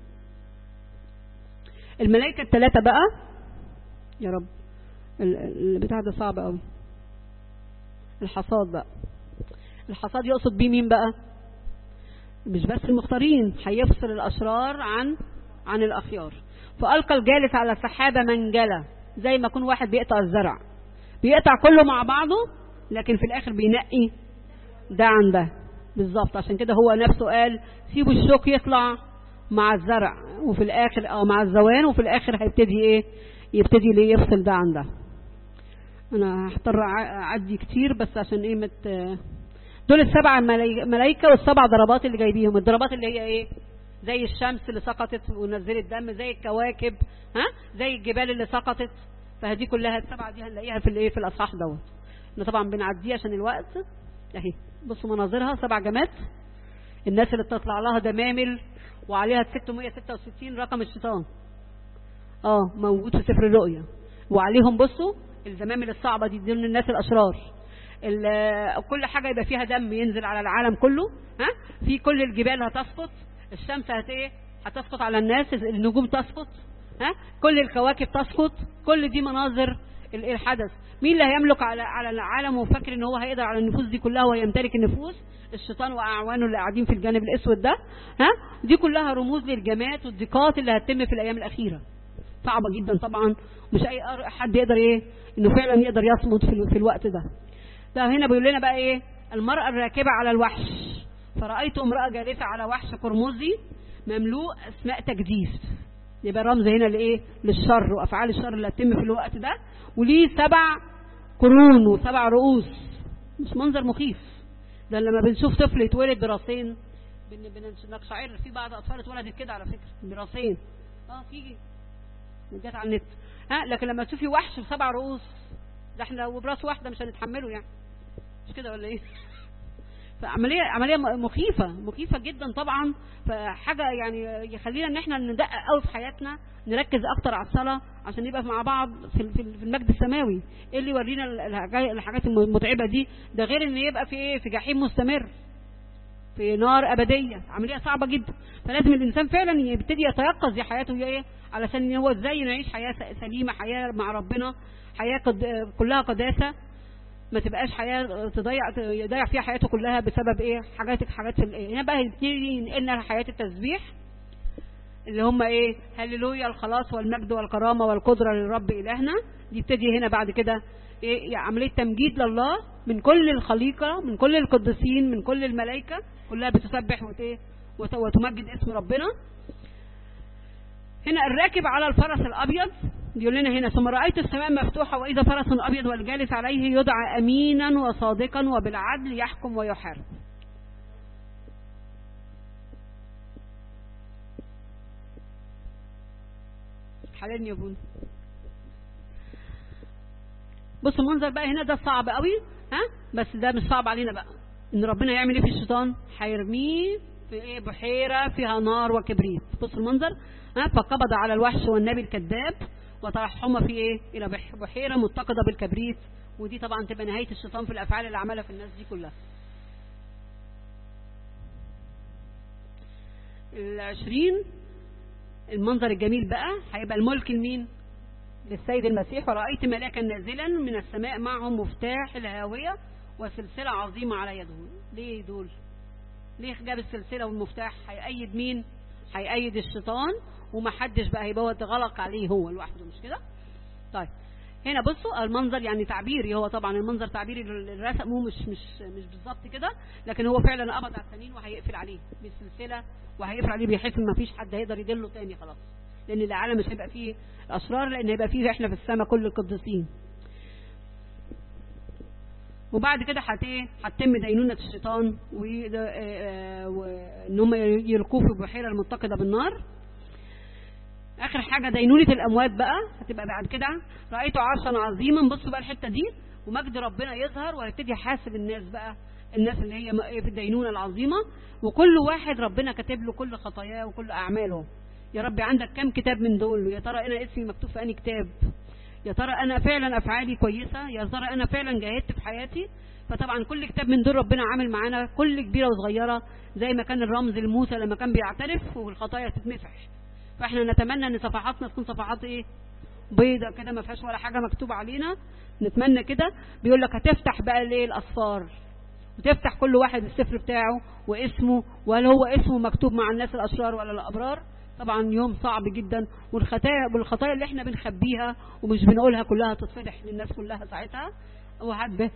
الملائكة الثلاثة بقى يا رب ال- ال- البتاع ده صعب قوي الحصاد بقى الحصاد يقصد بيه مين بقى مش بس المختارين هيفصل الأشرار عن عن الأخيار فألقى الجالس على السحابة منجلة زي ما يكون واحد بيقطع الزرع بيقطع كله مع بعضه لكن في الآخر بينقي ده عن ده بالظبط عشان كده هو نفسه قال سيبوا الشوك يطلع مع الزرع وفي الآخر اه مع الزوان وفي الآخر هيبتدي ايه يبتدي ليه يفصل ده عن ده انا هضطر أع- اعدي كتير بس عشان ايه مت دول السبع ملاي- ملايكة والسبع ضربات اللي جايبيهم الضربات اللي هي ايه زي الشمس اللي سقطت ونزلت دم زي الكواكب ها زي الجبال اللي سقطت فهذه كلها السبعة دي هنلاقيها في الايه في الاصحاح دوت احنا طبعا بنعديه عشان الوقت اهي بصوا مناظرها سبع جماد الناس اللي بتطلع لها دمامل وعليها 666 رقم الشيطان اه موجود في سفر الرؤيا وعليهم بصوا الزمامل الصعبة دي دول الناس الأشرار ال- كل حاجة يبقى فيها دم ينزل على العالم كله ها في كل الجبال هتسقط الشمس هت ايه هتسقط على الناس النجوم تسقط ها كل الكواكب تسقط كل دي مناظر ال- الحدث مين اللي هيملك على على العالم وفاكر ان هو هيقدر على النفوس دي كلها ويمتلك النفوس الشيطان واعوانه اللي قاعدين في الجانب الاسود ده ها دي كلها رموز للجماعات والضيقات اللي هتتم في الايام الاخيره صعبة جدا طبعا مش اي أر- حد يقدر ايه انه فعلا يقدر يصمد في, ال- في الوقت ده ده هنا بيقول لنا بقى ايه المرأة الراكبة على الوحش فرأيت امرأة جالسة على وحش قرمزي مملوء اسماء تجديس يبقى رمز هنا لايه للشر وافعال الشر اللي هتتم في الوقت ده وليه سبع قرون وسبع رؤوس مش منظر مخيف ده لما بنشوف طفل يتولد براسين بن- بنقشعر في بعض اطفال اتولدت كده على فكره براسين اه في جت على النت ها لكن لما تشوفي وحش بسبع رؤوس ده احنا لو براس واحده مش هنتحمله يعني مش كده ولا ايه فعمليه عمليه م- مخيفه مخيفه جدا طبعا فحاجه يعني يخلينا ان احنا ندقق قوي في حياتنا نركز اكتر على الصلاه عشان نبقى مع بعض في ال- في ال- في المجد السماوي ايه اللي يورينا ال- الحاجا- الحاجات الم- المتعبه دي ده غير ان يبقى في ايه في جحيم مستمر في نار أبدية عملية صعبة جدا فلازم الإنسان فعلا يبتدي يتيقظ يا حياته هي إيه علشان هو إزاي نعيش حياة س- سليمة حياة مع ربنا حياة قد... كلها قداسة ما تبقاش حياة تضيع يضيع فيها حياته كلها بسبب إيه حاجات حاجات في ال- هنا بقى يبتدي ينقلنا حياة التسبيح اللي هم ايه هللويا الخلاص والمجد والكرامه والقدره للرب الهنا دي بتدي هنا بعد كده ايه يعني عمليه تمجيد لله من كل الخليقه من كل القديسين من كل الملائكه كلها بتسبح وت- إيه؟ وت- وتمجد اسم ربنا هنا الراكب على الفرس الابيض بيقول لنا هنا ثم رايت السماء مفتوحه واذا فرس ابيض والجالس عليه يدعى امينا وصادقا وبالعدل يحكم ويحارب حلال يا بون بص المنظر بقى هنا ده صعب قوي ها بس ده مش صعب علينا بقى ان ربنا يعمل ايه في الشيطان هيرميه في ايه بحيره فيها نار وكبريت بص المنظر ها فقبض على الوحش والنبي الكذاب وترحم في ايه الى بح- بحيره متقده بالكبريت ودي طبعا تبقى نهايه الشيطان في الافعال اللي عملها في الناس دي كلها العشرين المنظر الجميل بقى هيبقى الملك لمين للسيد المسيح ورأيت ملاكا نازلا من السماء معهم مفتاح الهاوية وسلسلة عظيمة على يده ليه دول ليه جاب السلسلة والمفتاح هيأيد مين هيأيد الشيطان ومحدش بقى هيبقى غلق عليه هو لوحده مش كده طيب هنا بصوا المنظر يعني تعبيري هو طبعا المنظر تعبيري الرسم هو مش مش مش بالظبط كده لكن هو فعلا قبض على التنين وهيقفل عليه بالسلسله وهيقفل عليه بحيث ان مفيش حد هيقدر يدله تاني خلاص لان العالم مش هيبقى فيه الاشرار لان هيبقى فيه احنا في السماء كل القديسين وبعد كده هت ايه هتتم دينونه الشيطان وإيه ده، آه، آه، وان هم يلقوه في البحيره المتقده بالنار اخر حاجه دينونه الاموات بقى هتبقى بعد كده رايت عرشا عظيما بصوا بقى الحته دي ومجد ربنا يظهر وهيبتدي يحاسب الناس بقى الناس اللي هي م- في الدينونه العظيمه وكل واحد ربنا كاتب له كل خطاياه وكل اعماله يا ربي عندك كم كتاب من دول يا ترى انا اسمي مكتوب في انهي كتاب يا ترى انا فعلا افعالي كويسه يا ترى انا فعلا جاهدت في حياتي فطبعا كل كتاب من دول ربنا عامل معانا كل كبيره وصغيره زي ما كان الرمز لموسى لما كان بيعترف والخطايا تتمسح فاحنا نتمنى ان صفحاتنا تكون صفحات ايه بيضة كده ما فيهاش ولا حاجه مكتوب علينا نتمنى كده بيقول لك هتفتح بقى ليه الاصفار وتفتح كل واحد السفر بتاعه واسمه وهل هو اسمه مكتوب مع الناس الاشرار ولا الابرار طبعا يوم صعب جدا والخطايا والخطايا اللي احنا بنخبيها ومش بنقولها كلها تتفضح للناس كلها ساعتها وحد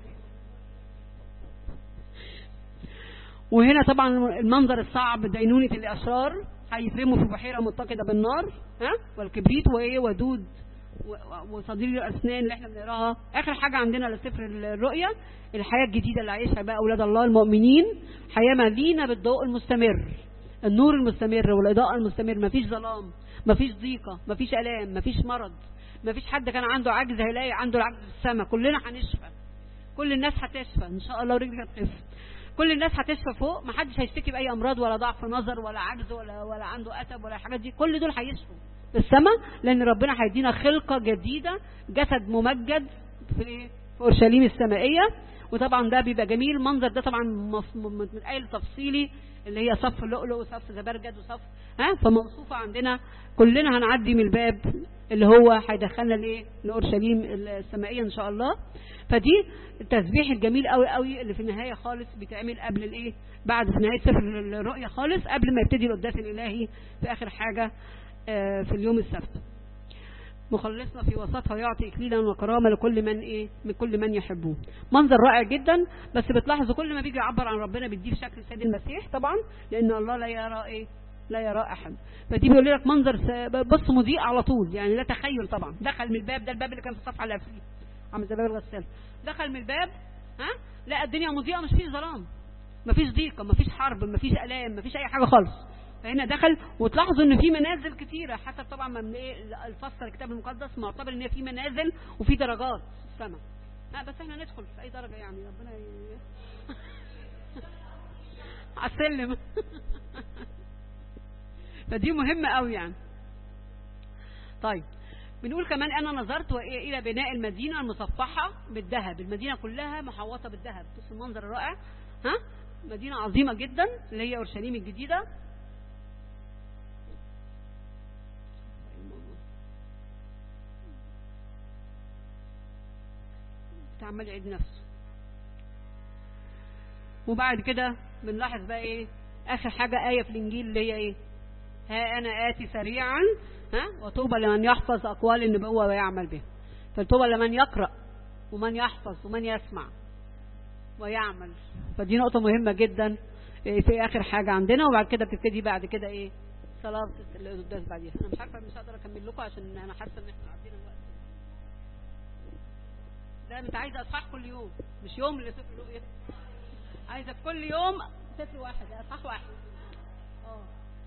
وهنا طبعا المنظر الصعب دينونة الأشرار هيترموا في بحيرة متقدة بالنار ها والكبريت وايه ودود و- وصدير الأسنان اللي احنا بنقراها آخر حاجة عندنا لسفر الرؤيا الحياة الجديدة اللي عايشها بقى أولاد الله المؤمنين حياة مدينة بالضوء المستمر النور المستمر والإضاءة المستمر مفيش ظلام مفيش ضيقة مفيش ألام مفيش مرض مفيش حد كان عنده عجز هيلاقي عنده العجز في السماء كلنا هنشفى كل الناس هتشفى ان شاء الله ورجلك هتخف كل الناس هتشفى فوق ما حدش هيشتكي باي امراض ولا ضعف نظر ولا عجز ولا ولا عنده اتب ولا الحاجات دي كل دول هيشفوا في السماء لان ربنا هيدينا خلقه جديده جسد ممجد في إيه؟ في اورشليم السمائيه وطبعا ده بيبقى جميل المنظر ده طبعا مف- م- م- متقايل تفصيلي اللي هي صف اللؤلؤ وصف زبرجد وصف ها فموصوفه عندنا كلنا هنعدي من الباب اللي هو هيدخلنا لايه لاورشليم السمائيه ان شاء الله فدي التسبيح الجميل قوي قوي اللي في النهايه خالص بيتعمل قبل الايه بعد في نهايه سفر الرؤيا خالص قبل ما يبتدي القداس الالهي في اخر حاجه آه، في اليوم السبت مخلصنا في وسطها يعطي اكليلا وكرامه لكل من ايه من كل من يحبوه منظر رائع جدا بس بتلاحظوا كل ما بيجي يعبر عن ربنا بيديه في شكل سيد المسيح طبعا لان الله لا يرى ايه لا يرى احد فدي بيقول لك منظر س- بص مضيء على طول يعني لا تخيل طبعا دخل من الباب ده الباب اللي كان في الصفحه اللي قبليه عامل زي باب الغساله دخل من الباب ها لا الدنيا مضيئه مش فيه ظلام مفيش ضيقه مفيش حرب مفيش الام مفيش اي حاجه خالص فهنا دخل وتلاحظوا ان في منازل كتيره حسب طبعا ما من ايه الفصل الكتاب المقدس معتبر ان هي في منازل وفي درجات في السماء لا بس احنا ندخل في اي درجه يعني ربنا ي... على السلم فدي مهمه قوي يعني طيب بنقول كمان انا نظرت وإيه- الى بناء المدينه المصفحه بالذهب المدينه كلها محوطه بالذهب بص المنظر الرائع ها مدينه عظيمه جدا اللي هي اورشليم الجديده عمال يعيد نفسه وبعد كده بنلاحظ بقى ايه اخر حاجه ايه في الانجيل اللي هي ايه ها انا اتي سريعا ها وطوبى لمن يحفظ اقوال النبوه ويعمل بها فالطوبى لمن يقرا ومن يحفظ ومن يسمع ويعمل فدي نقطه مهمه جدا إيه في اخر حاجه عندنا وبعد كده بتبتدي بعد كده ايه صلاه القداس بعديها انا مش عارفه مش هقدر اكمل لكم عشان انا حاسه ان احنا عدينا الوقت ده انت عايزه اصحاح كل يوم مش يوم لسفر الرؤيا عايزه في كل يوم سفر واحد اصحاح واحد اه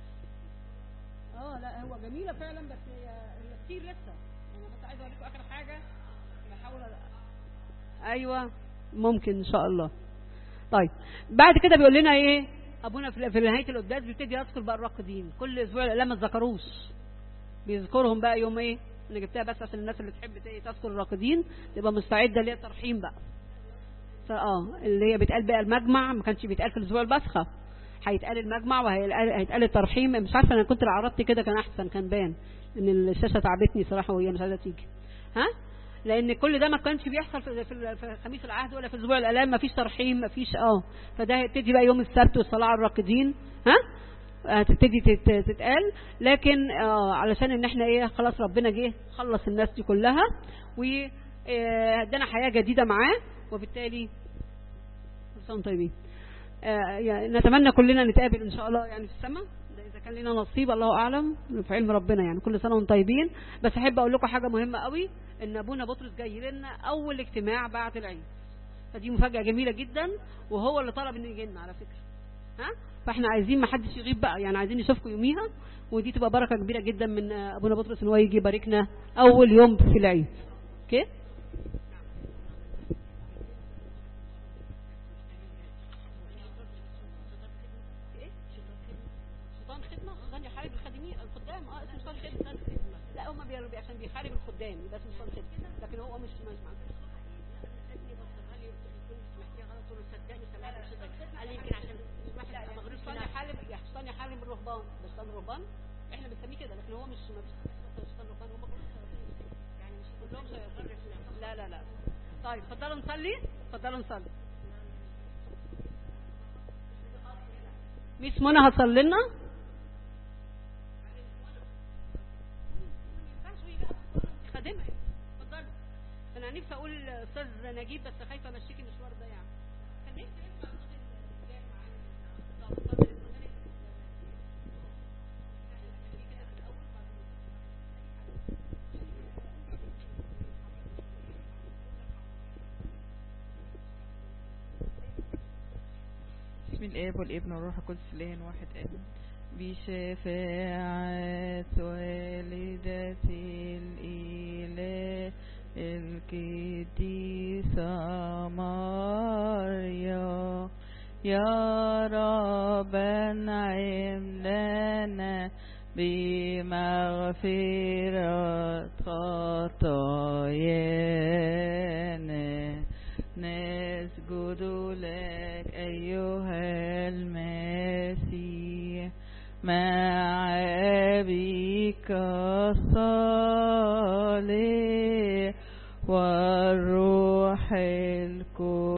اه لا هو جميله فعلا بس هي هي كتير لسه انا بس عايزه اوريكم اخر حاجه بحاول أ- ايوه ممكن ان شاء الله طيب بعد كده بيقول لنا ايه ابونا في في نهايه القداس بيبتدي يذكر بقى الراقدين كل اسبوع لا ما اتذكروش بيذكرهم بقى يوم ايه انا جبتها بس عشان الناس اللي تحب ت- تذكر الراقدين تبقى مستعده ليها ترحيم بقى ف- اه اللي هي بيتقال بقى المجمع ما كانش بيتقال في الاسبوع البسخه هيتقال المجمع وهيتقال الترحيم مش عارفه انا كنت لو عرضت كده كان احسن كان بان ان الشاشه تعبتني صراحه وهي مش عايزه تيجي ها لان كل ده ما كانش بيحصل في في في خميس العهد ولا في اسبوع الالام ما فيش ترحيم ما فيش اه فده هيبتدي بقى يوم السبت والصلاه على الراقدين ها هتبتدي تت- تتقال لكن آه علشان ان احنا ايه خلاص ربنا جه خلص الناس دي كلها وادانا حياه جديده معاه وبالتالي كل سنة وانتم طيبين آه، يعني نتمنى كلنا نتقابل ان شاء الله يعني في السماء ده اذا كان لنا نصيب الله اعلم في علم ربنا يعني كل سنه وانتم طيبين بس احب اقول لكم حاجه مهمه قوي ان ابونا بطرس جاي لنا اول اجتماع بعد العيد فدي مفاجاه جميله جدا وهو اللي طلب انه يجي لنا على فكره ها فاحنا عايزين ما حدش يغيب بقى يعني عايزين نشوفكم يوميها ودي تبقى بركه كبيره جدا من آه، ابونا بطرس ان هو يجي يباركنا اول يوم في العيد اوكي سلطان خدمة غني حارب الخادمين الخدام اه اسمه سلطان خدمة لا هم بي- عشان بيحارب الخدام يبقى اسمه سلطان خدمة لكن هو مش مش مع قال لي يمكن عشان واحد مغروس سلطان يحارب سلطان يحارب الرهبان بس سلطان الرهبان احنا بنسميه كده لكن هو مش ما فيش سلطان الرهبان هم يعني مش كلهم زي- لا لا لا طيب اتفضلوا نصلي اتفضلوا نصلي ميس منى هتصلي لنا كان نفسي اقول استاذ نجيب بس خايفه امشيك المشوار ده يعني كان نفسي اسمع صوت الرجال معانا طب اتفضل اتفضلي خليكي كده في الاول بعدين بسم الآب والابن والروح القدس الإله واحد آمين بشفاعة والدة الإله القديسة مريم يا رب انعم لنا بمغفرة خطايانا نسجد لك أيها المسيح مع أبيك الصالح والروح